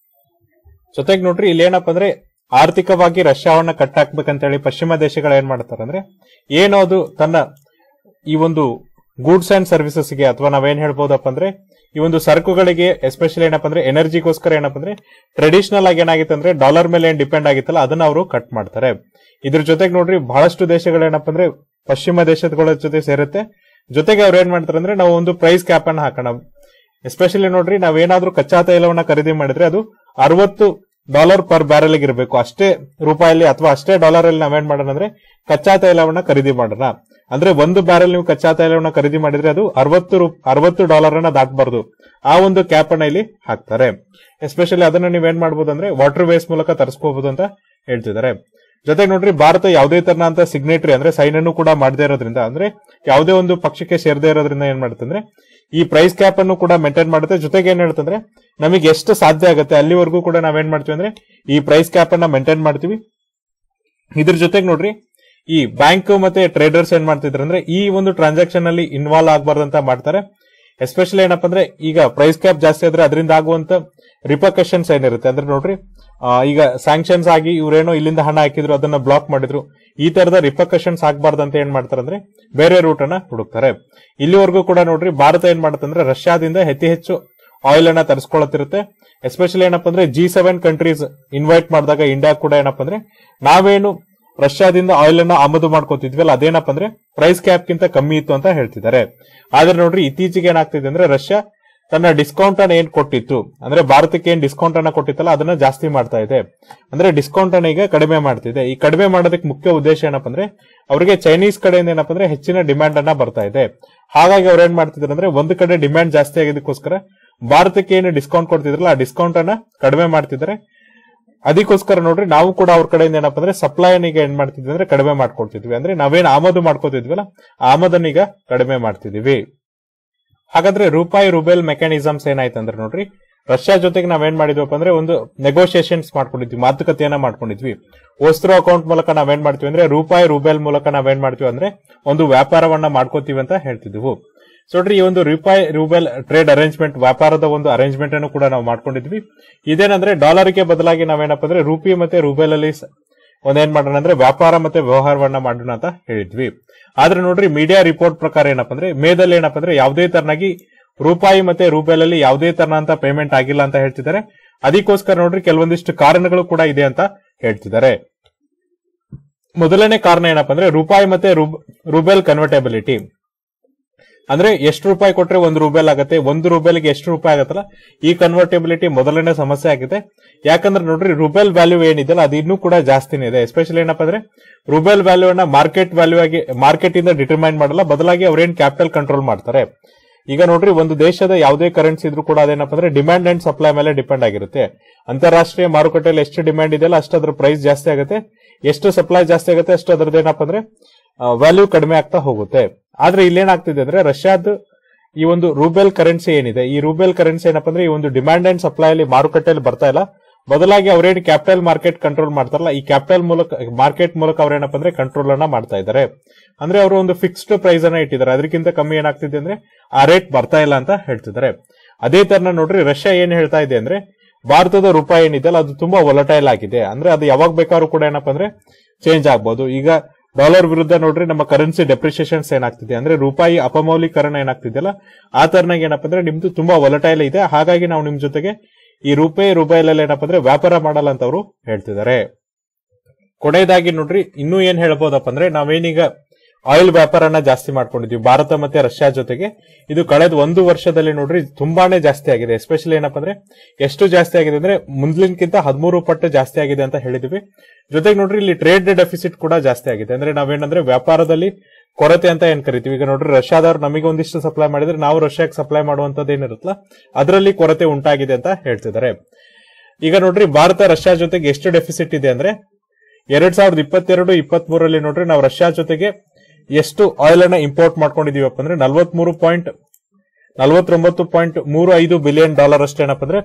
ಜೊತೆಗೆ ನೋಡ್ರಿ ಇಲ್ಲಿ ಏನಪ್ಪಾ ಅಂದ್ರೆ ಆರ್ಥಿಕವಾಗಿ ರಷ್ಯಾವನ್ನ ಕಟ್ಟಾಕ್ಬೇಕಂತ ಹೇಳಿ ಪಶ್ಚಿಮ ದೇಶಗಳು ಏನ್ ಮಾಡ್ತಾರೆ ಅಂದ್ರೆ ಏನು ಅದು ತನ್ನ ಈ ಒಂದು ಗೂಡ್ಸ್ ಅಂಡ್ ಸರ್ವಿಸಸ್ ಗೆ ಅಥವಾ ನಾವೇನ್ ಹೇಳ್ಬೋದಪ್ಪ ಅಂದ್ರೆ ಈ ಒಂದು ಸರಕುಗಳಿಗೆ ಎಸ್ಪೆಷಲಿ ಏನಪ್ಪಾ ಅಂದ್ರೆ ಎನರ್ಜಿಗೋಸ್ಕರ ಏನಪ್ಪಾ ಅಂದ್ರೆ ಟ್ರೆಡಿಷನಲ್ ಆಗಿ ಏನಾಗಿತ್ತು ಅಂದ್ರೆ ಡಾಲರ್ ಮೇಲೆ ಏನ್ ಡಿಪೆಂಡ್ ಆಗಿತ್ತಲ್ಲ ಅದನ್ನ ಅವರು ಕಟ್ ಮಾಡ್ತಾರೆ ಇದ್ರ ಜೊತೆಗೆ ನೋಡ್ರಿ ಬಹಳಷ್ಟು ದೇಶಗಳು ಏನಪ್ಪಾ ಅಂದ್ರೆ ಪಶ್ಚಿಮ ದೇಶಗಳ ಜೊತೆ ಸೇರುತ್ತೆ ಜೊತೆಗೆ ಅವ್ರು ಏನ್ ಮಾಡ್ತಾರೆ ಅಂದ್ರೆ ನಾವು ಒಂದು ಪ್ರೈಸ್ ಕ್ಯಾಪ್ ಅನ್ನ ಹಾಕೋಣ ಎಸ್ಪೆಷಲಿ ನೋಡ್ರಿ ನಾವೇನಾದ್ರೂ ಕಚ್ಚಾ ತೈಲವನ್ನ ಖರೀದಿ ಮಾಡಿದ್ರೆ ಅದು ಅರವತ್ತು ಡಾಲರ್ ಪರ್ ಬ್ಯಾರೆಲ್ ಇರಬೇಕು ಅಷ್ಟೇ ರೂಪಾಯಲ್ಲಿ ಅಥವಾ ಅಷ್ಟೇ ಡಾಲರ್ ಅಲ್ಲಿ ನಾವೇನ್ ಮಾಡೋಣ ಅಂದ್ರೆ ಕಚ್ಚಾ ತೈಲವನ್ನ ಖರೀದಿ ಮಾಡೋಣ ಅಂದ್ರೆ ಒಂದು ಬ್ಯಾರೆಲ್ ನೀವು ಕಚ್ಚಾ ತೈಲವನ್ನ ಖರೀದಿ ಮಾಡಿದ್ರೆ ಅದು ಅರವತ್ತು ರೂ ಅರವತ್ತು ಡಾಲರ್ ಅನ್ನ ದಾಟಬಾರ್ದು ಆ ಒಂದು ಕ್ಯಾಪ್ ಅನ್ನ ಇಲ್ಲಿ ಹಾಕ್ತಾರೆ ಎಸ್ಪೆಷಲಿ ಅದನ್ನ ನೀವೇನ್ ಮಾಡ್ಬೋದು ಅಂದ್ರೆ ವಾಟರ್ ವೇಸ್ ಮೂಲಕ ತರಿಸ್ಕೋಬಹುದು ಅಂತ ಹೇಳ್ತಿದ್ದಾರೆ ಜೊತೆಗೆ ನೋಡ್ರಿ ಭಾರತ ಯಾವುದೇ ತರನ ಅಂತ ಸಿಗ್ನೇಟರಿ ಅಂದ್ರೆ ಸೈನ್ ಅನ್ನು ಕೂಡ ಮಾಡದೇ ಇರೋದ್ರಿಂದ ಅಂದ್ರೆ ಯಾವುದೇ ಒಂದು ಪಕ್ಷಕ್ಕೆ ಸೇರದೇ ಇರೋದ್ರಿಂದ ಏನ್ ಮಾಡುತ್ತಂದ್ರೆ ಈ ಪ್ರೈಸ್ ಕ್ಯಾಪ್ ಅನ್ನು ಕೂಡ ಮೇಂಟೈನ್ ಮಾಡುತ್ತೆ ಜೊತೆಗೆ ಏನ್ ಹೇಳ್ತಂದ್ರೆ ನಮಗೆ ಎಷ್ಟು ಸಾಧ್ಯ ಆಗುತ್ತೆ ಅಲ್ಲಿವರೆಗೂ ಕೂಡ ನಾವೇನ್ ಮಾಡ್ತೀವಿ ಅಂದ್ರೆ ಈ ಪ್ರೈಸ್ ಕ್ಯಾಪ್ ಅನ್ನ ಮೇಂಟೈನ್ ಮಾಡ್ತೀವಿ ಇದ್ರ ಜೊತೆಗೆ ನೋಡ್ರಿ ಈ ಬ್ಯಾಂಕ್ ಮತ್ತೆ ಟ್ರೇಡರ್ಸ್ ಏನ್ ಮಾಡ್ತಿದ್ರು ಅಂದ್ರೆ ಈ ಒಂದು ಟ್ರಾನ್ಸಾಕ್ಷನ್ ಅಲ್ಲಿ ಇನ್ವಾಲ್ವ್ ಆಗಬಾರ್ದು ಅಂತ ಮಾಡ್ತಾರೆ ಎಸ್ಪೆಷಲಿ ಏನಪ್ಪಾ ಅಂದ್ರೆ ಈಗ ಪ್ರೈಸ್ ಕ್ಯಾಪ್ ಜಾಸ್ತಿ ಆದ್ರೆ ಅದರಿಂದ ಆಗುವಂತ ರಿಪರ್ಕಷನ್ಸ್ ಏನಿರುತ್ತೆ ಅಂದ್ರೆ ನೋಡ್ರಿ ಆ, ಈಗ ಸ್ಯಾಂಕ್ಷನ್ಸ್ ಆಗಿ ಇವ್ರೇನೋ ಇಲ್ಲಿಂದ ಹಣ ಹಾಕಿದ್ರು ಅದನ್ನ ಬ್ಲಾಕ್ ಮಾಡಿದ್ರು ಈ ತರದ ರಿಪರ್ಕಷನ್ಸ್ ಆಗ್ಬಾರ್ದು ಅಂತ ಏನ್ ಮಾಡ್ತಾರೆ ಅಂದ್ರೆ ಬೇರೆ ರೂಟ್ ಅನ್ನ ಹುಡುಕ್ತಾರೆ ಇಲ್ಲಿವರೆಗೂ ಕೂಡ ನೋಡ್ರಿ ಭಾರತ ಏನ್ ಮಾಡುತ್ತೆ ಅಂದ್ರೆ ರಷ್ಯಾದಿಂದ ಅತಿ ಹೆಚ್ಚು ಆಯಿಲ್ ಅನ್ನ ತರಿಸ್ಕೊಳತಿರುತ್ತೆ ಎಸ್ಪೆಷಲಿ ಏನಪ್ಪಾ ಅಂದ್ರೆ ಜಿ ಸೆವೆನ್ ಕಂಟ್ರೀಸ್ ಇನ್ವೈಟ್ ಮಾಡಿದಾಗ ಇಂಡಿಯಾ ಕೂಡ ಏನಪ್ಪಾ ಅಂದ್ರೆ ನಾವೇನು ರಷ್ಯಾದಿಂದ ಆಯಿಲ್ ಅನ್ನ ಆಮದು ಮಾಡ್ಕೋತಿದ್ವಲ್ಲ ಅದೇನಪ್ಪ ಅಂದ್ರೆ ಪ್ರೈಸ್ ಕ್ಯಾಪ್ ಗಿಂತ ಕಮ್ಮಿ ಇತ್ತು ಅಂತ ಹೇಳ್ತಿದ್ದಾರೆ ಆದ್ರೆ ನೋಡ್ರಿ ಇತ್ತೀಚೆಗೆ ಏನಾಗ್ತಿದೆ ಅಂದ್ರೆ ರಷ್ಯಾ ತನ್ನ ಡಿಸ್ಕೌಂಟ್ ಅನ್ನ ಏನ್ ಕೊಟ್ಟಿತ್ತು ಅಂದ್ರೆ ಭಾರತಕ್ಕೆ ಏನ್ ಡಿಸ್ಕೌಂಟ್ ಅನ್ನ ಕೊಟ್ಟಿತ್ತಲ್ಲ ಅದನ್ನ ಜಾಸ್ತಿ ಮಾಡ್ತಾ ಇದೆ ಅಂದ್ರೆ ಡಿಸ್ಕೌಂಟ್ ಅನ್ನ ಈಗ ಕಡಿಮೆ ಮಾಡ್ತಿದೆ ಈ ಕಡಿಮೆ ಮಾಡೋದಕ್ಕೆ ಮುಖ್ಯ ಉದ್ದೇಶ ಏನಪ್ಪಾ ಅಂದ್ರೆ ಅವರಿಗೆ ಚೈನೀಸ್ ಕಡೆಯಿಂದ ಏನಪ್ಪಾ ಅಂದ್ರೆ ಹೆಚ್ಚಿನ ಡಿಮ್ಯಾಂಡ್ ಅನ್ನ ಬರ್ತಾ ಇದೆ ಹಾಗಾಗಿ ಅವ್ರು ಏನ್ ಮಾಡ್ತಿದ್ದಾರೆ ಅಂದ್ರೆ ಒಂದು ಕಡೆ ಡಿಮ್ಯಾಂಡ್ ಜಾಸ್ತಿ ಆಗಿದ್ದಕ್ಕೋಸ್ಕರ ಭಾರತಕ್ಕೆ ಏನು ಡಿಸ್ಕೌಂಟ್ ಕೊಡ್ತಿದ್ರಲ್ಲ ಆ ಡಿಸ್ಕೌಂಟ್ ಅನ್ನ ಕಡಿಮೆ ಮಾಡ್ತಿದ್ದಾರೆ ಅದಕ್ಕೋಸ್ಕರ ನೋಡ್ರಿ ನಾವು ಕೂಡ ಅವ್ರ ಕಡೆಯಿಂದ ಏನಪ್ಪ ಅಂದ್ರೆ ಸಪ್ಲೈನಿಗೆ ಏನ್ ಮಾಡ್ತಿದ್ವಿ ಅಂದ್ರೆ ಕಡಿಮೆ ಮಾಡ್ಕೊಳ್ತಿದ್ವಿ ಅಂದ್ರೆ ನಾವೇನ್ ಆಮದು ಮಾಡ್ಕೋತಿದ್ವಲ್ಲ ಆ ಆಮದನ್ನೀಗ ಕಡಿಮೆ ಮಾಡ್ತಿದೀವಿ ಹಾಗಾದ್ರೆ ರೂಪಾಯಿ ರುಬೆಲ್ ಮೆಕ್ಯಾನಿಸಮ್ಸ್ ಏನಾಯ್ತು ಅಂದ್ರೆ ನೋಡ್ರಿ ರಷ್ಯಾ ಜೊತೆಗೆ ನಾವೇನ್ ಮಾಡಿದ್ವಪ್ಪ ಅಂದ್ರೆ ಒಂದು ನೆಗೋಷಿಯೇಷನ್ಸ್ ಮಾಡ್ಕೊಂಡಿದ್ವಿ ಮಾತುಕತೆಯನ್ನ ಮಾಡ್ಕೊಂಡಿದ್ವಿ ವಸ್ತು ಅಕೌಂಟ್ ಮೂಲಕ ನಾವೇನ್ ಮಾಡ್ತೀವಿ ಅಂದ್ರೆ ರೂಪಾಯಿ ರುಬೆಲ್ ಮೂಲಕ ನಾವೇನ್ ಮಾಡ್ತೀವಿ ಅಂದ್ರೆ ಒಂದು ವ್ಯಾಪಾರವನ್ನ ಮಾಡ್ಕೋತೀವಿ ಅಂತ ಹೇಳ್ತಿದ್ವು ಸೊ ನೋಡ್ರಿ ಈ ಒಂದು ರೂಪಾಯಿ ರೂಬೆಲ್ ಟ್ರೇಡ್ ಅರೇಂಜ್ಮೆಂಟ್ ವ್ಯಾಪಾರದ ಒಂದು ಅರೇಂಜ್ಮೆಂಟ್ ಅನ್ನು ಕೂಡ ನಾವು ಮಾಡ್ಕೊಂಡಿದ್ವಿ ಇದೇನಂದ್ರೆ ಡಾಲರ್ಗೆ ಬದಲಾಗಿ ನಾವೇನಪ್ಪ ಅಂದ್ರೆ ರೂಪಿ ಮತ್ತೆ ರೂಬೆಲ್ ಅಲ್ಲಿ ಸ- ಒಂದೇನ್ ಮಾಡೋಣ ಅಂದ್ರೆ ವ್ಯಾಪಾರ ಮತ್ತೆ ವ್ಯವಹಾರವನ್ನ ಮಾಡೋಣ ಅಂತ ಹೇಳಿದ್ವಿ ಆದ್ರೆ ನೋಡ್ರಿ ಮೀಡಿಯಾ ರಿಪೋರ್ಟ್ ಪ್ರಕಾರ ಏನಪ್ಪ ಅಂದ್ರೆ ಮೇದಲ್ಲಿ ಏನಪ್ಪ ಅಂದ್ರೆ ಯಾವುದೇ ತರನಾಗಿ ರೂಪಾಯಿ ಮತ್ತೆ ರೂಬೆಲ್ ಅಲ್ಲಿ ಯಾವುದೇ ತರನಂತ ಪೇಮೆಂಟ್ ಆಗಿಲ್ಲ ಅಂತ ಹೇಳ್ತಿದ್ದಾರೆ ಅದಕ್ಕೋಸ್ಕರ ನೋಡ್ರಿ ಕೆಲವೊಂದಿಷ್ಟು ಕಾರಣಗಳು ಕೂಡ ಇದೆ ಅಂತ ಹೇಳ್ತಿದ್ದಾರೆ ಮೊದಲನೇ ಕಾರಣ ಏನಪ್ಪ ಅಂದ್ರೆ ರೂಪಾಯಿ ಮತ್ತೆ ರೂಬ್- ರೂಬೆಲ್ ಕನ್ವರ್ಟೇಬಿಲಿಟಿ ಅಂದ್ರೆ ಎಷ್ಟು ರೂಪಾಯಿ ಕೊಟ್ರೆ ಒಂದು ರೂಬೆಲ್ ಆಗುತ್ತೆ ಒಂದು ರೂಬೆಲ್ಗೆ ಎಷ್ಟು ರೂಪಾಯಿ ಆಗತ್ತಲ್ಲ ಈ ಕನ್ವರ್ಟೇಬಿಲಿಟಿ ಮೊದಲನೇ ಸಮಸ್ಯೆ ಆಗಿದೆ ಯಾಕಂದ್ರೆ ನೋಡ್ರಿ ರೂಬೆಲ್ ವ್ಯಾಲ್ಯೂ ಏನಿದೆಯಲ್ಲ ಅದು ಇನ್ನೂ ಕೂಡ ಜಾಸ್ತಿನೇ ಇದೆ ಎಸ್ಪೆಷಲಿ ಏನಪ್ಪ ಅಂದ್ರೆ ರೂಬೆಲ್ ವ್ಯಾಲ್ಯೂ ಅನ್ನ ಮಾರ್ಕೆಟ್ ವ್ಯಾಲ್ಯೂ ಆಗಿ ಮಾರ್ಕೆಟ್ ಇಂದ ಡಿಟರ್ಮೈನ್ ಮಾಡಲ್ಲ ಬದಲಾಗಿ ಅವ್ರೇನ್ ಕ್ಯಾಪಿಟಲ್ ಕಂಟ್ರೋಲ್ ಮಾಡ್ತಾರೆ ಈಗ ನೋಡ್ರಿ ಒಂದು ದೇಶದ ಯಾವುದೇ ಕರೆನ್ಸಿ ಇದ್ರೂ ಕೂಡ ಅದೇನಪ್ಪ ಅಂದ್ರೆ ಡಿಮ್ಯಾಂಡ್ ಅಂಡ್ ಸಪ್ಲೈ ಮೇಲೆ ಡಿಪೆಂಡ್ ಆಗಿರುತ್ತೆ ಅಂತಾರಾಷ್ಟ್ರೀಯ ಮಾರುಕಟ್ಟೆಯಲ್ಲಿ ಎಷ್ಟು ಡಿಮ್ಯಾಂಡ್ ಇದೆಯಲ್ಲ ಅಷ್ಟು ಅದ್ರ ಪ್ರೈಸ್ ಜಾಸ್ತಿ ಆಗುತ್ತೆ ಎಷ್ಟು ಸಪ್ಲೈ ಜಾಸ್ತಿ ಆಗುತ್ತೆ ಅಷ್ಟು ಅದ್ರದ್ದು ಏನಪ್ಪ ಅಂದ್ರೆ ವ್ಯಾಲ್ಯೂ ಕಡಿಮೆ ಆಗ್ತಾ ಹೋಗುತ್ತೆ ಆದ್ರೆ ಇಲ್ಲೇನಾಗ್ತಿದೆ ಅಂದ್ರೆ ರಷ್ಯಾದ ಈ ಒಂದು ರೂಬೆಲ್ ಕರೆನ್ಸಿ ಏನಿದೆ ಈ ರೂಬೆಲ್ ಕರೆನ್ಸಿ ಏನಪ್ಪ ಅಂದ್ರೆ ಈ ಒಂದು ಡಿಮ್ಯಾಂಡ್ ಅಂಡ್ ಸಪ್ಲೈ ಅಲ್ಲಿ ಮಾರುಕಟ್ಟೆಯಲ್ಲಿ ಬರ್ತಾ ಇಲ್ಲ ಬದಲಾಗಿ ಅವ್ರೇನು ಕ್ಯಾಪಿಟಲ್ ಮಾರ್ಕೆಟ್ ಕಂಟ್ರೋಲ್ ಮಾಡ್ತಾರಲ್ಲ ಈ ಕ್ಯಾಪಿಟಲ್ ಮೂಲಕ ಮಾರ್ಕೆಟ್ ಮೂಲಕ ಅವ್ರೇನಪ್ಪ ಅಂದ್ರೆ ಕಂಟ್ರೋಲ್ ಅನ್ನ ಮಾಡ್ತಾ ಇದ್ದಾರೆ ಅಂದ್ರೆ ಅವರು ಒಂದು ಫಿಕ್ಸ್ಡ್ ಪ್ರೈಸ್ ಅನ್ನ ಇಟ್ಟಿದ್ದಾರೆ ಅದಕ್ಕಿಂತ ಕಮ್ಮಿ ಏನಾಗ್ತಿದೆ ಅಂದ್ರೆ ಆ ರೇಟ್ ಬರ್ತಾ ಇಲ್ಲ ಅಂತ ಹೇಳ್ತಿದ್ದಾರೆ ಅದೇ ತರನ ನೋಡ್ರಿ ರಷ್ಯಾ ಏನ್ ಹೇಳ್ತಾ ಇದೆ ಅಂದ್ರೆ ಭಾರತದ ರೂಪಾಯಿ ಏನಿದೆಯಲ್ಲ ಅದು ತುಂಬಾ ಒಲಟೈಲ್ ಆಗಿದೆ ಅಂದ್ರೆ ಅದು ಯಾವಾಗ ಬೇಕಾದ್ರೂ ಕೂಡ ಏನಪ್ಪ ಅಂದ್ರೆ ಚೇಂಜ್ ಆಗ್ಬೋದು ಈಗ ಡಾಲರ್ ವಿರುದ್ಧ ನೋಡ್ರಿ ನಮ್ಮ ಕರೆನ್ಸಿ ಡೆಪ್ರಿಸಿಯೇಷನ್ಸ್ ಏನಾಗ್ತಿದೆ ಅಂದ್ರೆ ರೂಪಾಯಿ ಅಪಮೌಲೀಕರಣ ಏನಾಗ್ತಿದೆಯಲ್ಲ ಆ ತರನಾಗಿ ಏನಪ್ಪ ಅಂದ್ರೆ ನಿಮ್ದು ತುಂಬಾ ಒಲಟೈಲ್ ಇದೆ ಹಾಗಾಗಿ ನಾವು ನಿಮ್ ಜೊತೆಗೆ ಈ ರೂಪಾಯಿ ರೂಪಾಯಿಲಲ್ಲಿ ಏನಪ್ಪ ಅಂದ್ರೆ ವ್ಯಾಪಾರ ಮಾಡಲ್ಲ ಅಂತ ಅವರು ಹೇಳ್ತಿದ್ದಾರೆ ಕೊನೆಯದಾಗಿ ನೋಡ್ರಿ ಇನ್ನೂ ಏನ್ ಹೇಳ್ಬೋದಪ್ಪ ಅಂದ್ರೆ ನಾವೇನೀಗ ಆಯಿಲ್ ವ್ಯಾಪಾರನ ಜಾಸ್ತಿ ಮಾಡ್ಕೊಂಡಿದ್ವಿ ಭಾರತ ಮತ್ತೆ ರಷ್ಯಾ ಜೊತೆಗೆ ಇದು ಕಳೆದ ಒಂದು ವರ್ಷದಲ್ಲಿ ನೋಡ್ರಿ ತುಂಬಾನೇ ಜಾಸ್ತಿ ಆಗಿದೆ ಎಸ್ಪೆಷಲಿ ಏನಪ್ಪ ಅಂದ್ರೆ ಎಷ್ಟು ಜಾಸ್ತಿ ಆಗಿದೆ ಅಂದ್ರೆ ಮುಂದ್ಲಿನ್ಕಿಂತ ಹದಿಮೂರು ಪಟ್ಟು ಜಾಸ್ತಿ ಆಗಿದೆ ಅಂತ ಹೇಳಿದ್ವಿ ಜೊತೆಗೆ ನೋಡ್ರಿ ಇಲ್ಲಿ ಟ್ರೇಡ್ ಡೆಫಿಸಿಟ್ ಕೂಡ ಜಾಸ್ತಿ ಆಗಿದೆ ಅಂದ್ರೆ ನಾವೇನಂದ್ರೆ ವ್ಯಾಪಾರದಲ್ಲಿ ಕೊರತೆ ಅಂತ ಏನ್ ಕರಿತೀವಿ ಈಗ ನೋಡ್ರಿ ರಷ್ಯಾದವ್ರು ನಮಗೆ ಒಂದಿಷ್ಟು ಸಪ್ಲೈ ಮಾಡಿದ್ರೆ ನಾವು ರಷ್ಯಾಕ್ಕೆ ಸಪ್ಲೈ ಮಾಡುವಂತದ್ದು ಏನಿರುತ್ತಲ್ಲ ಅದರಲ್ಲಿ ಕೊರತೆ ಉಂಟಾಗಿದೆ ಅಂತ ಹೇಳ್ತಿದ್ದಾರೆ ಈಗ ನೋಡ್ರಿ ಭಾರತ ರಷ್ಯಾ ಜೊತೆಗೆ ಎಷ್ಟು ಡೆಫಿಸಿಟ್ ಇದೆ ಅಂದ್ರೆ ಎರಡ್ ಸಾವಿರದ ಇಪ್ಪತ್ತೆರಡು ಇಪ್ಪತ್ತ್ ಮೂರರಲ್ಲಿ ನೋಡ್ರಿ ನಾವು ರಷ್ಯಾ ಜೊತೆಗೆ ಎಷ್ಟು ಆಯಿಲ್ ಅನ್ನ ಇಂಪೋರ್ಟ್ ಮಾಡ್ಕೊಂಡಿದೀವಪ್ಪ ಅಂದ್ರೆ ನಲ್ವತ್ಮೂರು ಪಾಯಿಂಟ್ ನಲ್ವತ್ತೊಂಬತ್ತು ಪಾಯಿಂಟ್ ಮೂರು ಐದು ಬಿಲಿಯನ್ ಡಾಲರ್ ಅಷ್ಟೇ ಏನಪ್ಪ ಅಂದ್ರೆ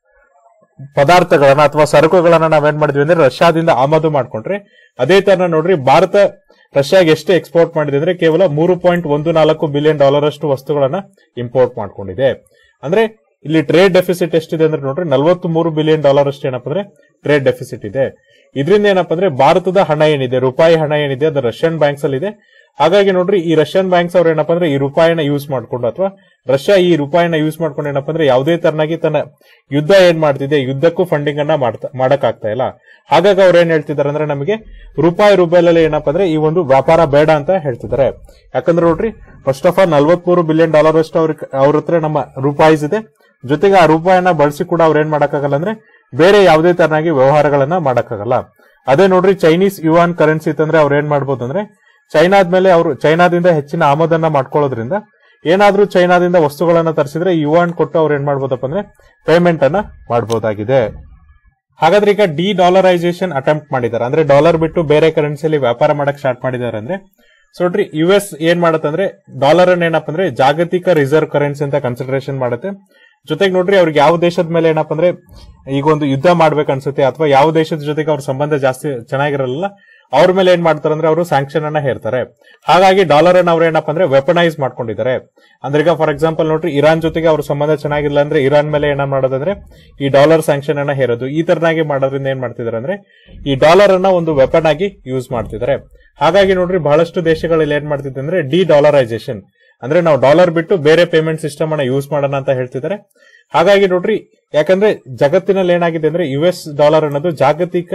ಪದಾರ್ಥಗಳನ್ನ ಅಥವಾ ಸರಕುಗಳನ್ನ ನಾವೇನ್ ಮಾಡಿದ್ವಿ ಅಂದ್ರೆ ರಷ್ಯಾದಿಂದ ಆಮದು ಮಾಡ್ಕೊಂಡ್ರೆ ಅದೇ ತರ ನೋಡ್ರಿ ಭಾರತ ರಷ್ಯಾಗೆ ಎಷ್ಟು ಎಕ್ಸ್ಪೋರ್ಟ್ ಮಾಡಿದೆ ಅಂದ್ರೆ ಕೇವಲ ಮೂರು ಪಾಯಿಂಟ್ ಒಂದು ನಾಲ್ಕು ಬಿಲಿಯನ್ ಡಾಲರ್ ಅಷ್ಟು ವಸ್ತುಗಳನ್ನ ಇಂಪೋರ್ಟ್ ಮಾಡ್ಕೊಂಡಿದೆ ಅಂದ್ರೆ ಇಲ್ಲಿ ಟ್ರೇಡ್ ಡೆಫಿಸಿಟ್ ಎಷ್ಟಿದೆ ಅಂದ್ರೆ ನೋಡ್ರಿ ನಲವತ್ತ್ ಮೂರು ಬಿಲಿಯನ್ ಡಾಲರ್ ಅಷ್ಟು ಏನಪ್ಪ ಅಂದ್ರೆ ಟ್ರೇಡ್ ಡೆಫಿಸಿಟ್ ಇದೆ ಇದರಿಂದ ಏನಪ್ಪ ಅಂದ್ರೆ ಭಾರತದ ಹಣ ಏನಿದೆ ರೂಪಾಯಿ ಹಣ ಏನಿದೆ ಅದು ರಷ್ಯನ್ ಬ್ಯಾಂಕ್ಸ್ ಅಲ್ಲಿ ಇದೆ ಹಾಗಾಗಿ ನೋಡ್ರಿ ಈ ರಷ್ಯನ್ ಬ್ಯಾಂಕ್ಸ್ ಅವ್ರು ಏನಪ್ಪ ಅಂದ್ರೆ ಈ ರೂಪಾಯಿನ ಯೂಸ್ ಮಾಡ್ಕೊಂಡು ಅಥವಾ ರಷ್ಯಾ ಈ ರೂಪಾಯಿನ ಯೂಸ್ ಮಾಡ್ಕೊಂಡು ಏನಪ್ಪ ಅಂದ್ರೆ ಯಾವುದೇ ತರನಾಗಿ ತನ್ನ ಯುದ್ಧ ಏನ್ ಮಾಡ್ತಿದೆ ಯುದ್ಧಕ್ಕೂ ಫಂಡಿಂಗ್ ಅನ್ನ ಮಾಡ್ತಾ ಮಾಡಕ್ ಆಗ್ತಾ ಇಲ್ಲ ಹಾಗಾಗಿ ಅವ್ರು ಏನ್ ಹೇಳ್ತಿದ್ದಾರೆ ಅಂದ್ರೆ ನಮಗೆ ರೂಪಾಯಿ ರೂಪಾಯಲ್ಲಿ ಏನಪ್ಪ ಅಂದ್ರೆ ಈ ಒಂದು ವ್ಯಾಪಾರ ಬೇಡ ಅಂತ ಹೇಳ್ತಿದ್ದಾರೆ ಯಾಕಂದ್ರೆ ನೋಡ್ರಿ ಫಸ್ಟ್ ಆಫ್ ಆಲ್ ನಲ್ವತ್ಮೂರು ಬಿಲಿಯನ್ ಡಾಲರ್ ಅಷ್ಟು ಅವ್ರ ಅವ್ರ ಹತ್ರ ನಮ್ಮ ರೂಪಾಯಿಸ್ ಇದೆ ಜೊತೆಗೆ ಆ ರೂಪಾಯಿನ ಬಳಸಿ ಕೂಡ ಅವ್ರು ಏನ್ ಮಾಡಕ್ಕಾಗಲ್ಲ ಅಂದ್ರೆ ಬೇರೆ ಯಾವುದೇ ತರನಾಗಿ ವ್ಯವಹಾರಗಳನ್ನ ಮಾಡಕ್ಕಾಗಲ್ಲ ಅದೇ ನೋಡ್ರಿ ಚೈನೀಸ್ ಯುವಾನ್ ಕರೆನ್ಸಿ ಇತ್ತಂದ್ರೆ ಅವ್ರು ಏನ್ ಮಾಡ್ಬೋದು ಅಂದ್ರೆ ಚೈನಾದ ಮೇಲೆ ಅವರು ಚೈನಾದಿಂದ ಹೆಚ್ಚಿನ ಆಮದನ್ನ ಮಾಡ್ಕೊಳ್ಳೋದ್ರಿಂದ ಏನಾದ್ರೂ ಚೈನಾದಿಂದ ವಸ್ತುಗಳನ್ನ ತರಿಸಿದ್ರೆ ಯುವಾನ್ ಕೊಟ್ಟು ಅವ್ರು ಏನ್ ಮಾಡ್ಬೋದಪ್ಪ ಅಂದ್ರೆ ಪೇಮೆಂಟ್ ಅನ್ನ ಮಾಡಬಹುದಾಗಿದೆ ಹಾಗಾದ್ರೆ ಈಗ ಡಿ ಡಾಲರೈಸೇಷನ್ ಅಟೆಂಪ್ಟ್ ಮಾಡಿದ್ದಾರೆ ಅಂದ್ರೆ ಡಾಲರ್ ಬಿಟ್ಟು ಬೇರೆ ಕರೆನ್ಸಿಯಲ್ಲಿ ವ್ಯಾಪಾರ ಮಾಡಕ್ ಸ್ಟಾರ್ಟ್ ಮಾಡಿದ್ದಾರೆ ಅಂದ್ರೆ ಸೊ ನೋಡ್ರಿ ಯು ಎಸ್ ಏನ್ ಮಾಡತ್ತಂದ್ರೆ ಡಾಲರ್ ಅನ್ನ ಏನಪ್ಪ ಅಂದ್ರೆ ಜಾಗತಿಕ ರಿಸರ್ವ್ ಕರೆನ್ಸಿ ಅಂತ ಕನ್ಸಿಡರೇಷನ್ ಮಾಡುತ್ತೆ ಜೊತೆಗೆ ನೋಡ್ರಿ ಅವ್ರಿಗೆ ಯಾವ ದೇಶದ ಮೇಲೆ ಏನಪ್ಪ ಅಂದ್ರೆ ಈಗ ಒಂದು ಯುದ್ಧ ಮಾಡ್ಬೇಕು ಅನ್ಸುತ್ತೆ ಅಥವಾ ಯಾವ ದೇಶದ ಜೊತೆಗೆ ಅವ್ರ ಸಂಬಂಧ ಜಾಸ್ತಿ ಚೆನ್ನಾಗಿರಲ್ಲ ಅವ್ರ ಮೇಲೆ ಏನ್ ಮಾಡ್ತಾರೆ ಅಂದ್ರೆ ಅವರು ಸ್ಯಾಂಕ್ಷನ್ ಅನ್ನ ಹೇರ್ತಾರೆ ಹಾಗಾಗಿ ಡಾಲರ್ ಅನ್ನ ಅವ್ರು ಏನಪ್ಪ ಅಂದ್ರೆ ವೆಪನೈಸ್ ಮಾಡ್ಕೊಂಡಿದ್ದಾರೆ ಅಂದ್ರೆ ಈಗ ಫಾರ್ ಎಕ್ಸಾಂಪಲ್ ನೋಡ್ರಿ ಇರಾನ್ ಜೊತೆಗೆ ಅವ್ರ ಸಂಬಂಧ ಚೆನ್ನಾಗಿಲ್ಲ ಅಂದ್ರೆ ಇರಾನ್ ಮೇಲೆ ಏನ ಮಾಡೋದಂದ್ರೆ ಈ ಡಾಲರ್ ಸ್ಯಾಂಕ್ಷನ್ ಅನ್ನ ಹೇರೋದು ಈ ತರನಾಗಿ ಮಾಡೋದ್ರಿಂದ ಏನ್ ಮಾಡ್ತಿದ್ದಾರೆ ಅಂದ್ರೆ ಈ ಡಾಲರ್ ಅನ್ನ ಒಂದು ವೆಪನ್ ಆಗಿ ಯೂಸ್ ಮಾಡ್ತಿದ್ದಾರೆ ಹಾಗಾಗಿ ನೋಡ್ರಿ ಬಹಳಷ್ಟು ದೇಶಗಳಲ್ಲಿ ಏನ್ ಮಾಡ್ತಿದೆ ಅಂದ್ರೆ ಡಿ ಡಾಲರೈಸೇಷನ್ ಅಂದ್ರೆ ನಾವು ಡಾಲರ್ ಬಿಟ್ಟು ಬೇರೆ ಪೇಮೆಂಟ್ ಸಿಸ್ಟಮ್ ಅನ್ನ ಯೂಸ್ ಮಾಡೋಣ ಅಂತ ಹೇಳ್ತಿದ್ದಾರೆ ಹಾಗಾಗಿ ನೋಡ್ರಿ ಯಾಕಂದ್ರೆ ಜಗತ್ತಿನಲ್ಲಿ ಏನಾಗಿದೆ ಅಂದ್ರೆ ಯು ಎಸ್ ಡಾಲರ್ ಅನ್ನೋದು ಜಾಗತಿಕ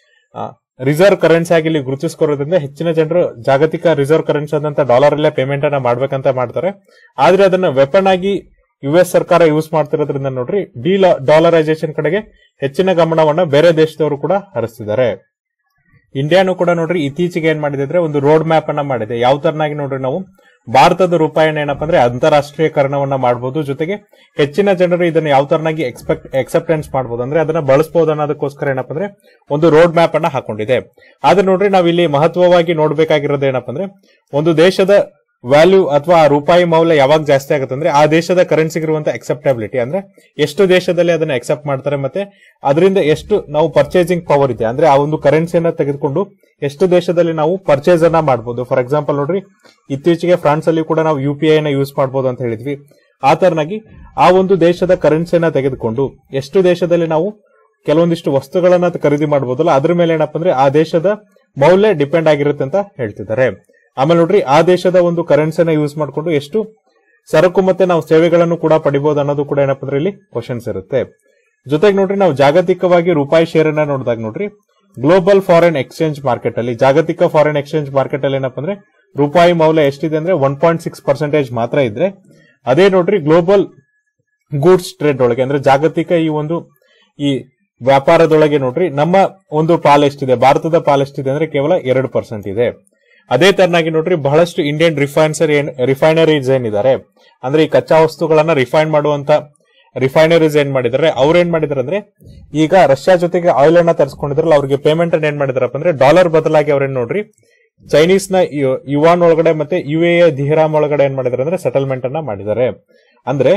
ರಿಸರ್ವ್ ಕರೆನ್ಸಿ ಆಗಿ ಇಲ್ಲಿ ಗುರುತಿಸ್ಕೊರೋದ್ರಿಂದ ಹೆಚ್ಚಿನ ಜನರು ಜಾಗತಿಕ ರಿಸರ್ವ್ ಕರೆನ್ಸಿ ಆದಂತ ಡಾಲರ್ ಅಲ್ಲೇ ಪೇಮೆಂಟ್ ಅನ್ನ ಮಾಡ್ಬೇಕಂತ ಮಾಡ್ತಾರೆ ಆದ್ರೆ ಅದನ್ನ ವೆಪನ್ ಆಗಿ ಯು ಎಸ್ ಸರ್ಕಾರ ಯೂಸ್ ಮಾಡ್ತಿರೋದ್ರಿಂದ ನೋಡ್ರಿ ಡಿ ಡಾಲರೈಸೇಷನ್ ಕಡೆಗೆ ಹೆಚ್ಚಿನ ಗಮನವನ್ನ ಬೇರೆ ದೇಶದವರು ಕೂಡ ಹರಿಸ್ತಿದ್ದಾರೆ ಇಂಡಿಯಾನು ಕೂಡ ನೋಡ್ರಿ ಇತ್ತೀಚೆಗೆ ಏನ್ ಮಾಡಿದೆ ಅಂದ್ರೆ ಒಂದು ರೋಡ್ ಮ್ಯಾಪ್ ಅನ್ನ ಮಾಡಿದೆ ಯಾವ ತರನಾಗಿ ನೋಡ್ರಿ ನಾವು ಭಾರತದ ರೂಪಾಯಿನ ಏನಪ್ಪಾ ಅಂದ್ರೆ ಅಂತಾರಾಷ್ಟ್ರೀಯಕರಣವನ್ನ ಮಾಡಬಹುದು ಜೊತೆಗೆ ಹೆಚ್ಚಿನ ಜನರು ಇದನ್ನ ಯಾವ ತರನಾಗಿ ಎಕ್ಸ್ಪೆಕ್ಟ್ ಎಕ್ಸೆಪ್ಟೆನ್ಸ್ ಮಾಡಬಹುದು ಅಂದ್ರೆ ಅದನ್ನ ಬಳಸಬಹುದು ಅನ್ನೋದಕ್ಕೋಸ್ಕರ ಏನಪ್ಪಾ ಅಂದ್ರೆ ಒಂದು ರೋಡ್ ಮ್ಯಾಪ್ ಅನ್ನ ಹಾಕೊಂಡಿದೆ ಆದ್ರೆ ನೋಡ್ರಿ ನಾವ್ ಇಲ್ಲಿ ಮಹತ್ವವಾಗಿ ನೋಡ್ಬೇಕಾಗಿರೋದು ಏನಪ್ಪಾ ಅಂದ್ರೆ ಒಂದು ದೇಶದ ವ್ಯಾಲ್ಯೂ ಅಥವಾ ಆ ರೂಪಾಯಿ ಮೌಲ್ಯ ಯಾವಾಗ ಜಾಸ್ತಿ ಆಗುತ್ತೆ ಅಂದ್ರೆ ಆ ದೇಶದ ಕರೆನ್ಸಿಗಿರುವಂತ ಅಕ್ಸೆಪ್ಟಬಿಲಿಟಿ ಅಂದ್ರೆ ಎಷ್ಟು ದೇಶದಲ್ಲಿ ಅದನ್ನ ಅಕ್ಸೆಪ್ಟ್ ಮಾಡ್ತಾರೆ ಮತ್ತೆ ಅದರಿಂದ ಎಷ್ಟು ನಾವು ಪರ್ಚೇಸಿಂಗ್ ಪವರ್ ಇದೆ ಅಂದ್ರೆ ಆ ಒಂದು ಕರೆನ್ಸಿಯನ್ನ ತೆಗೆದುಕೊಂಡು ಎಷ್ಟು ದೇಶದಲ್ಲಿ ನಾವು ಪರ್ಚೇಸ್ ಅನ್ನ ಮಾಡಬಹುದು ಫಾರ್ ಎಕ್ಸಾಂಪಲ್ ನೋಡ್ರಿ ಇತ್ತೀಚೆಗೆ ಫ್ರಾನ್ಸ್ ಅಲ್ಲಿ ಕೂಡ ನಾವು ಯು ಪಿ ಐ ನ ಯೂಸ್ ಮಾಡಬಹುದು ಅಂತ ಹೇಳಿದ್ವಿ ಆ ತರನಾಗಿ ಆ ಒಂದು ದೇಶದ ಕರೆನ್ಸಿಯನ್ನ ತೆಗೆದುಕೊಂಡು ಎಷ್ಟು ದೇಶದಲ್ಲಿ ನಾವು ಕೆಲವೊಂದಿಷ್ಟು ವಸ್ತುಗಳನ್ನ ಖರೀದಿ ಮಾಡಬಹುದಲ್ಲ ಅದ್ರ ಮೇಲೆ ಏನಪ್ಪಾ ಅಂದ್ರೆ ಆ ದೇಶದ ಮೌಲ್ಯ ಡಿಪೆಂಡ್ ಆಗಿರುತ್ತೆ ಅಂತ ಹೇಳ್ತಿದ್ದಾರೆ ಆಮೇಲೆ ನೋಡ್ರಿ ಆ ದೇಶದ ಒಂದು ಕರೆನ್ಸಿನ ಯೂಸ್ ಮಾಡಿಕೊಂಡು ಎಷ್ಟು ಸರಕು ಮತ್ತೆ ನಾವು ಸೇವೆಗಳನ್ನು ಕೂಡ ಪಡಿಬಹುದು ಅನ್ನೋದು ಕೂಡ ಏನಪ್ಪಾ ಅಂದ್ರೆ ಇಲ್ಲಿ ಕ್ವಶನ್ಸ್ ಇರುತ್ತೆ ಜೊತೆಗೆ ನೋಡ್ರಿ ನಾವು ಜಾಗತಿಕವಾಗಿ ರೂಪಾಯಿ ಶೇರ್ ಅನ್ನ ನೋಡಿದಾಗ ನೋಡ್ರಿ ಗ್ಲೋಬಲ್ ಫಾರಿನ್ ಎಕ್ಸ್ಚೇಂಜ್ ಮಾರ್ಕೆಟ್ ಅಲ್ಲಿ ಜಾಗತಿಕ ಫಾರಿನ್ ಎಕ್ಸ್ಚೇಂಜ್ ಮಾರ್ಕೆಟ್ ಅಲ್ಲಿ ಏನಪ್ಪಾ ಅಂದ್ರೆ ರೂಪಾಯಿ ಮೌಲ್ಯ ಎಷ್ಟಿದೆ ಅಂದ್ರೆ ಒನ್ ಪಾಯಿಂಟ್ ಸಿಕ್ಸ್ ಪರ್ಸೆಂಟೇಜ್ ಮಾತ್ರ ಇದ್ರೆ ಅದೇ ನೋಡ್ರಿ ಗ್ಲೋಬಲ್ ಗೂಡ್ಸ್ ಟ್ರೇಡ್ ಒಳಗೆ ಅಂದ್ರೆ ಜಾಗತಿಕ ಈ ಒಂದು ಈ ವ್ಯಾಪಾರದೊಳಗೆ ನೋಡ್ರಿ ನಮ್ಮ ಒಂದು ಪಾಲ್ ಎಷ್ಟಿದೆ ಭಾರತದ ಪಾಲ್ ಎಷ್ಟಿದೆ ಅಂದ್ರೆ ಕೇವಲ ಎರಡು ಪರ್ಸೆಂಟ್ ಇದೆ ಅದೇ ತರನಾಗಿ ನೋಡ್ರಿ ಬಹಳಷ್ಟು ಇಂಡಿಯನ್ ರಿಫೈನ್ಸರ್ ಏನ್ ರಿಫೈನರೀಸ್ ಏನಿದ್ದಾರೆ ಅಂದ್ರೆ ಈ ಕಚ್ಚಾ ವಸ್ತುಗಳನ್ನ ರಿಫೈನ್ ಮಾಡುವಂತ ರಿಫೈನರೀಸ್ ಏನ್ ಮಾಡಿದ್ದಾರೆ ಅವ್ರು ಏನ್ ಮಾಡಿದಾರೆ ಅಂದ್ರೆ ಈಗ ರಷ್ಯಾ ಜೊತೆಗೆ ಆಯಿಲ್ ಅನ್ನ ತರಿಸ್ಕೊಂಡಿದ್ರಲ್ಲ ಅವ್ರಿಗೆ ಪೇಮೆಂಟ್ ಅನ್ನ ಏನ್ ಮಾಡಿದಾರಪ್ಪ ಅಂದ್ರೆ ಡಾಲರ್ ಬದಲಾಗಿ ಅವ್ರೇನ್ ನೋಡ್ರಿ ಚೈನೀಸ್ ನ ಯು- ಯುವಾನ್ ಒಳಗಡೆ ಮತ್ತೆ ಯು ಎ ದಿಹರಾಮ್ ಒಳಗಡೆ ಏನ್ ಮಾಡಿದಾರೆ ಅಂದ್ರೆ ಸೆಟಲ್ಮೆಂಟ್ ಅನ್ನ ಮಾಡಿದ್ದಾರೆ ಅಂದ್ರೆ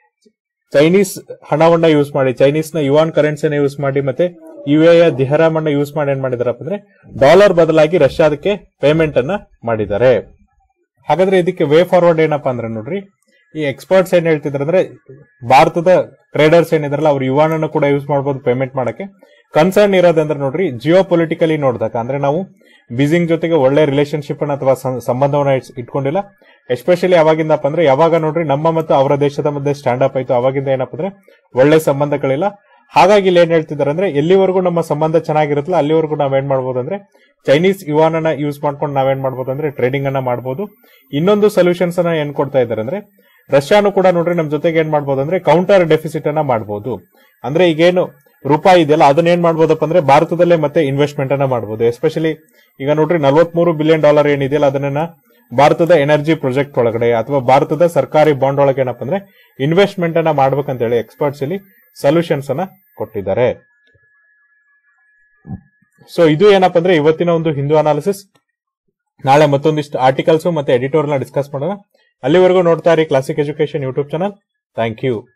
ಚೈನೀಸ್ ಹಣವನ್ನ ಯೂಸ್ ಮಾಡಿ ಚೈನೀಸ್ ನ ಯುವಾನ್ ಕರೆನ್ಸಿನ ಯೂಸ್ ಮಾಡಿ ಮತ್ತೆ ಯು ಎ ದಿಹರಾಮ್ ಅನ್ನ ಯೂಸ್ ಮಾಡಿ ಏನ್ ಮಾಡಿದಾರಪ್ಪ ಅಂದ್ರೆ ಡಾಲರ್ ಬದಲಾಗಿ ರಷ್ಯಾದಕ್ಕೆ ಪೇಮೆಂಟ್ ಅನ್ನ ಮಾಡಿದ್ದಾರೆ ಹಾಗಾದ್ರೆ ಇದಕ್ಕೆ ವೇ ಫಾರ್ವರ್ಡ್ ಏನಪ್ಪಾ ಅಂದ್ರೆ ನೋಡ್ರಿ ಈ ಎಕ್ಸ್ಪರ್ಟ್ಸ್ ಏನ್ ಹೇಳ್ತಿದಾರೆ ಅಂದ್ರೆ ಭಾರತದ ಟ್ರೇಡರ್ಸ್ ಏನಿದಾರಲ್ಲ ಅವ್ರು ಯುವಾನ್ ಅನ್ನು ಕೂಡ ಯೂಸ್ ಮಾಡಬಹುದು ಪೇಮೆಂಟ್ ಮಾಡಕ್ಕೆ ಕನ್ಸರ್ನ್ ಇರೋದಂದ್ರೆ ನೋಡ್ರಿ ಜಿಯೋ ಪೊಲಿಟಿಕಲಿ ನೋಡಿದಾಗ ಅಂದ್ರೆ ನಾವು ಬಿಸಿಂಗ್ ಜೊತೆಗೆ ಒಳ್ಳೆ ರಿಲೇಶನ್ಶಿಪ್ ಅನ್ನ ಅಥವಾ ಸಂ- ಸಂಬಂಧವನ್ನ ಇಟ್ಸ್- ಇಟ್ಕೊಂಡಿಲ್ಲ ಎಸ್ಪೆಷಲಿ ಯಾವಾಗಿಂದಪ್ಪ ಅಂದ್ರೆ ಯಾವಾಗ ನೋಡ್ರಿ ನಮ್ಮ ಮತ್ತು ಅವರ ದೇಶದ ಮಧ್ಯೆ ಸ್ಟ್ಯಾಂಡ್ ಅಪ್ ಆಯ್ತು ಅವಾಗಿಂದ ಏನಪ್ಪ ಅಂದ್ರೆ ಒಳ್ಳೆ ಸಂಬಂಧಗಳಿಲ್ಲ ಹಾಗಾಗಿ ಇಲ್ಲಿ ಏನ್ ಹೇಳ್ತಿದ್ದಾರೆ ಅಂದ್ರೆ ಎಲ್ಲಿವರೆಗೂ ನಮ್ಮ ಸಂಬಂಧ ಚೆನ್ನಾಗಿರುತ್ತಲ್ಲ ಅಲ್ಲಿವರೆಗೂ ನಾವೇನ್ ಮಾಡ್ಬೋದು ಅಂದ್ರೆ ಚೈನೀಸ್ ಯುವಾನ್ ಅನ್ನ ಯೂಸ್ ಮಾಡ್ಕೊಂಡು ನಾವೇನ್ ಮಾಡ್ಬೋದು ಅಂದ್ರೆ ಟ್ರೇಡಿಂಗ್ ಅನ್ನ ಮಾಡ್ಬೋದು ಇನ್ನೊಂದು ಸೊಲ್ಯೂಷನ್ಸ್ ಅನ್ನ ಏನ್ ಕೊಡ್ತಾ ಇದ್ದಾರೆ ಅಂದ್ರೆ ರಷ್ಯಾನು ಕೂಡ ನೋಡ್ರಿ ನಮ್ ಜೊತೆಗೆ ಏನ್ ಮಾಡ್ಬೋದು ಅಂದ್ರೆ ಕೌಂಟರ್ ಡೆಫಿಸಿಟ್ ಅನ್ನ ಮಾಡ್ಬೋದು ಅಂದ್ರೆ ಈಗೇನು ರೂಪಾಯಿ ಇದೆಯಲ್ಲ ಅದನ್ನ ಏನ್ ಮಾಡ್ಬೋದಪ್ಪ ಅಂದ್ರೆ ಭಾರತದಲ್ಲೇ ಮತ್ತೆ ಇನ್ವೆಸ್ಟ್ಮೆಂಟ್ ಅನ್ನ ಮಾಡ್ಬೋದು ಎಸ್ಪೆಷಲಿ ಈಗ ನೋಡ್ರಿ ನಲವತ್ಮೂರು ಬಿಲಿಯನ್ ಡಾಲರ್ ಏನಿದೆಯಲ್ಲ ಅದನ್ನ ಭಾರತದ ಎನರ್ಜಿ ಪ್ರಾಜೆಕ್ಟ್ ಒಳಗಡೆ ಅಥವಾ ಭಾರತದ ಸರ್ಕಾರಿ ಬಾಂಡ್ ಒಳಗೆ ಏನಪ್ಪ ಅಂದ್ರೆ ಇನ್ವೆಸ್ಟ್ಮೆಂಟ್ ಅನ್ನ ಮಾಡ್ಬೇಕಂತ ಹೇಳಿ ಎಕ್ಸ್ಪರ್ಟ್ಸ್ ಇಲ್ಲಿ ಸೊಲ್ಯೂಷನ್ಸ್ ಅನ್ನ ಕೊಟ್ಟಿದ್ದಾರೆ ಸೊ ಇದು ಏನಪ್ಪ ಅಂದ್ರೆ ಇವತ್ತಿನ ಒಂದು ಹಿಂದೂ ಅನಾಲಿಸಿಸ್ ನಾಳೆ ಮತ್ತೊಂದಿಷ್ಟು ಆರ್ಟಿಕಲ್ಸ್ ಮತ್ತೆ ಎಡಿಟೋರ್ನ ಡಿಸ್ಕಸ್ ಮಾಡೋಣ ಅಲ್ಲಿವರೆಗೂ ನೋಡ್ತಾ ಇರಿ Classic education YouTube channel thank you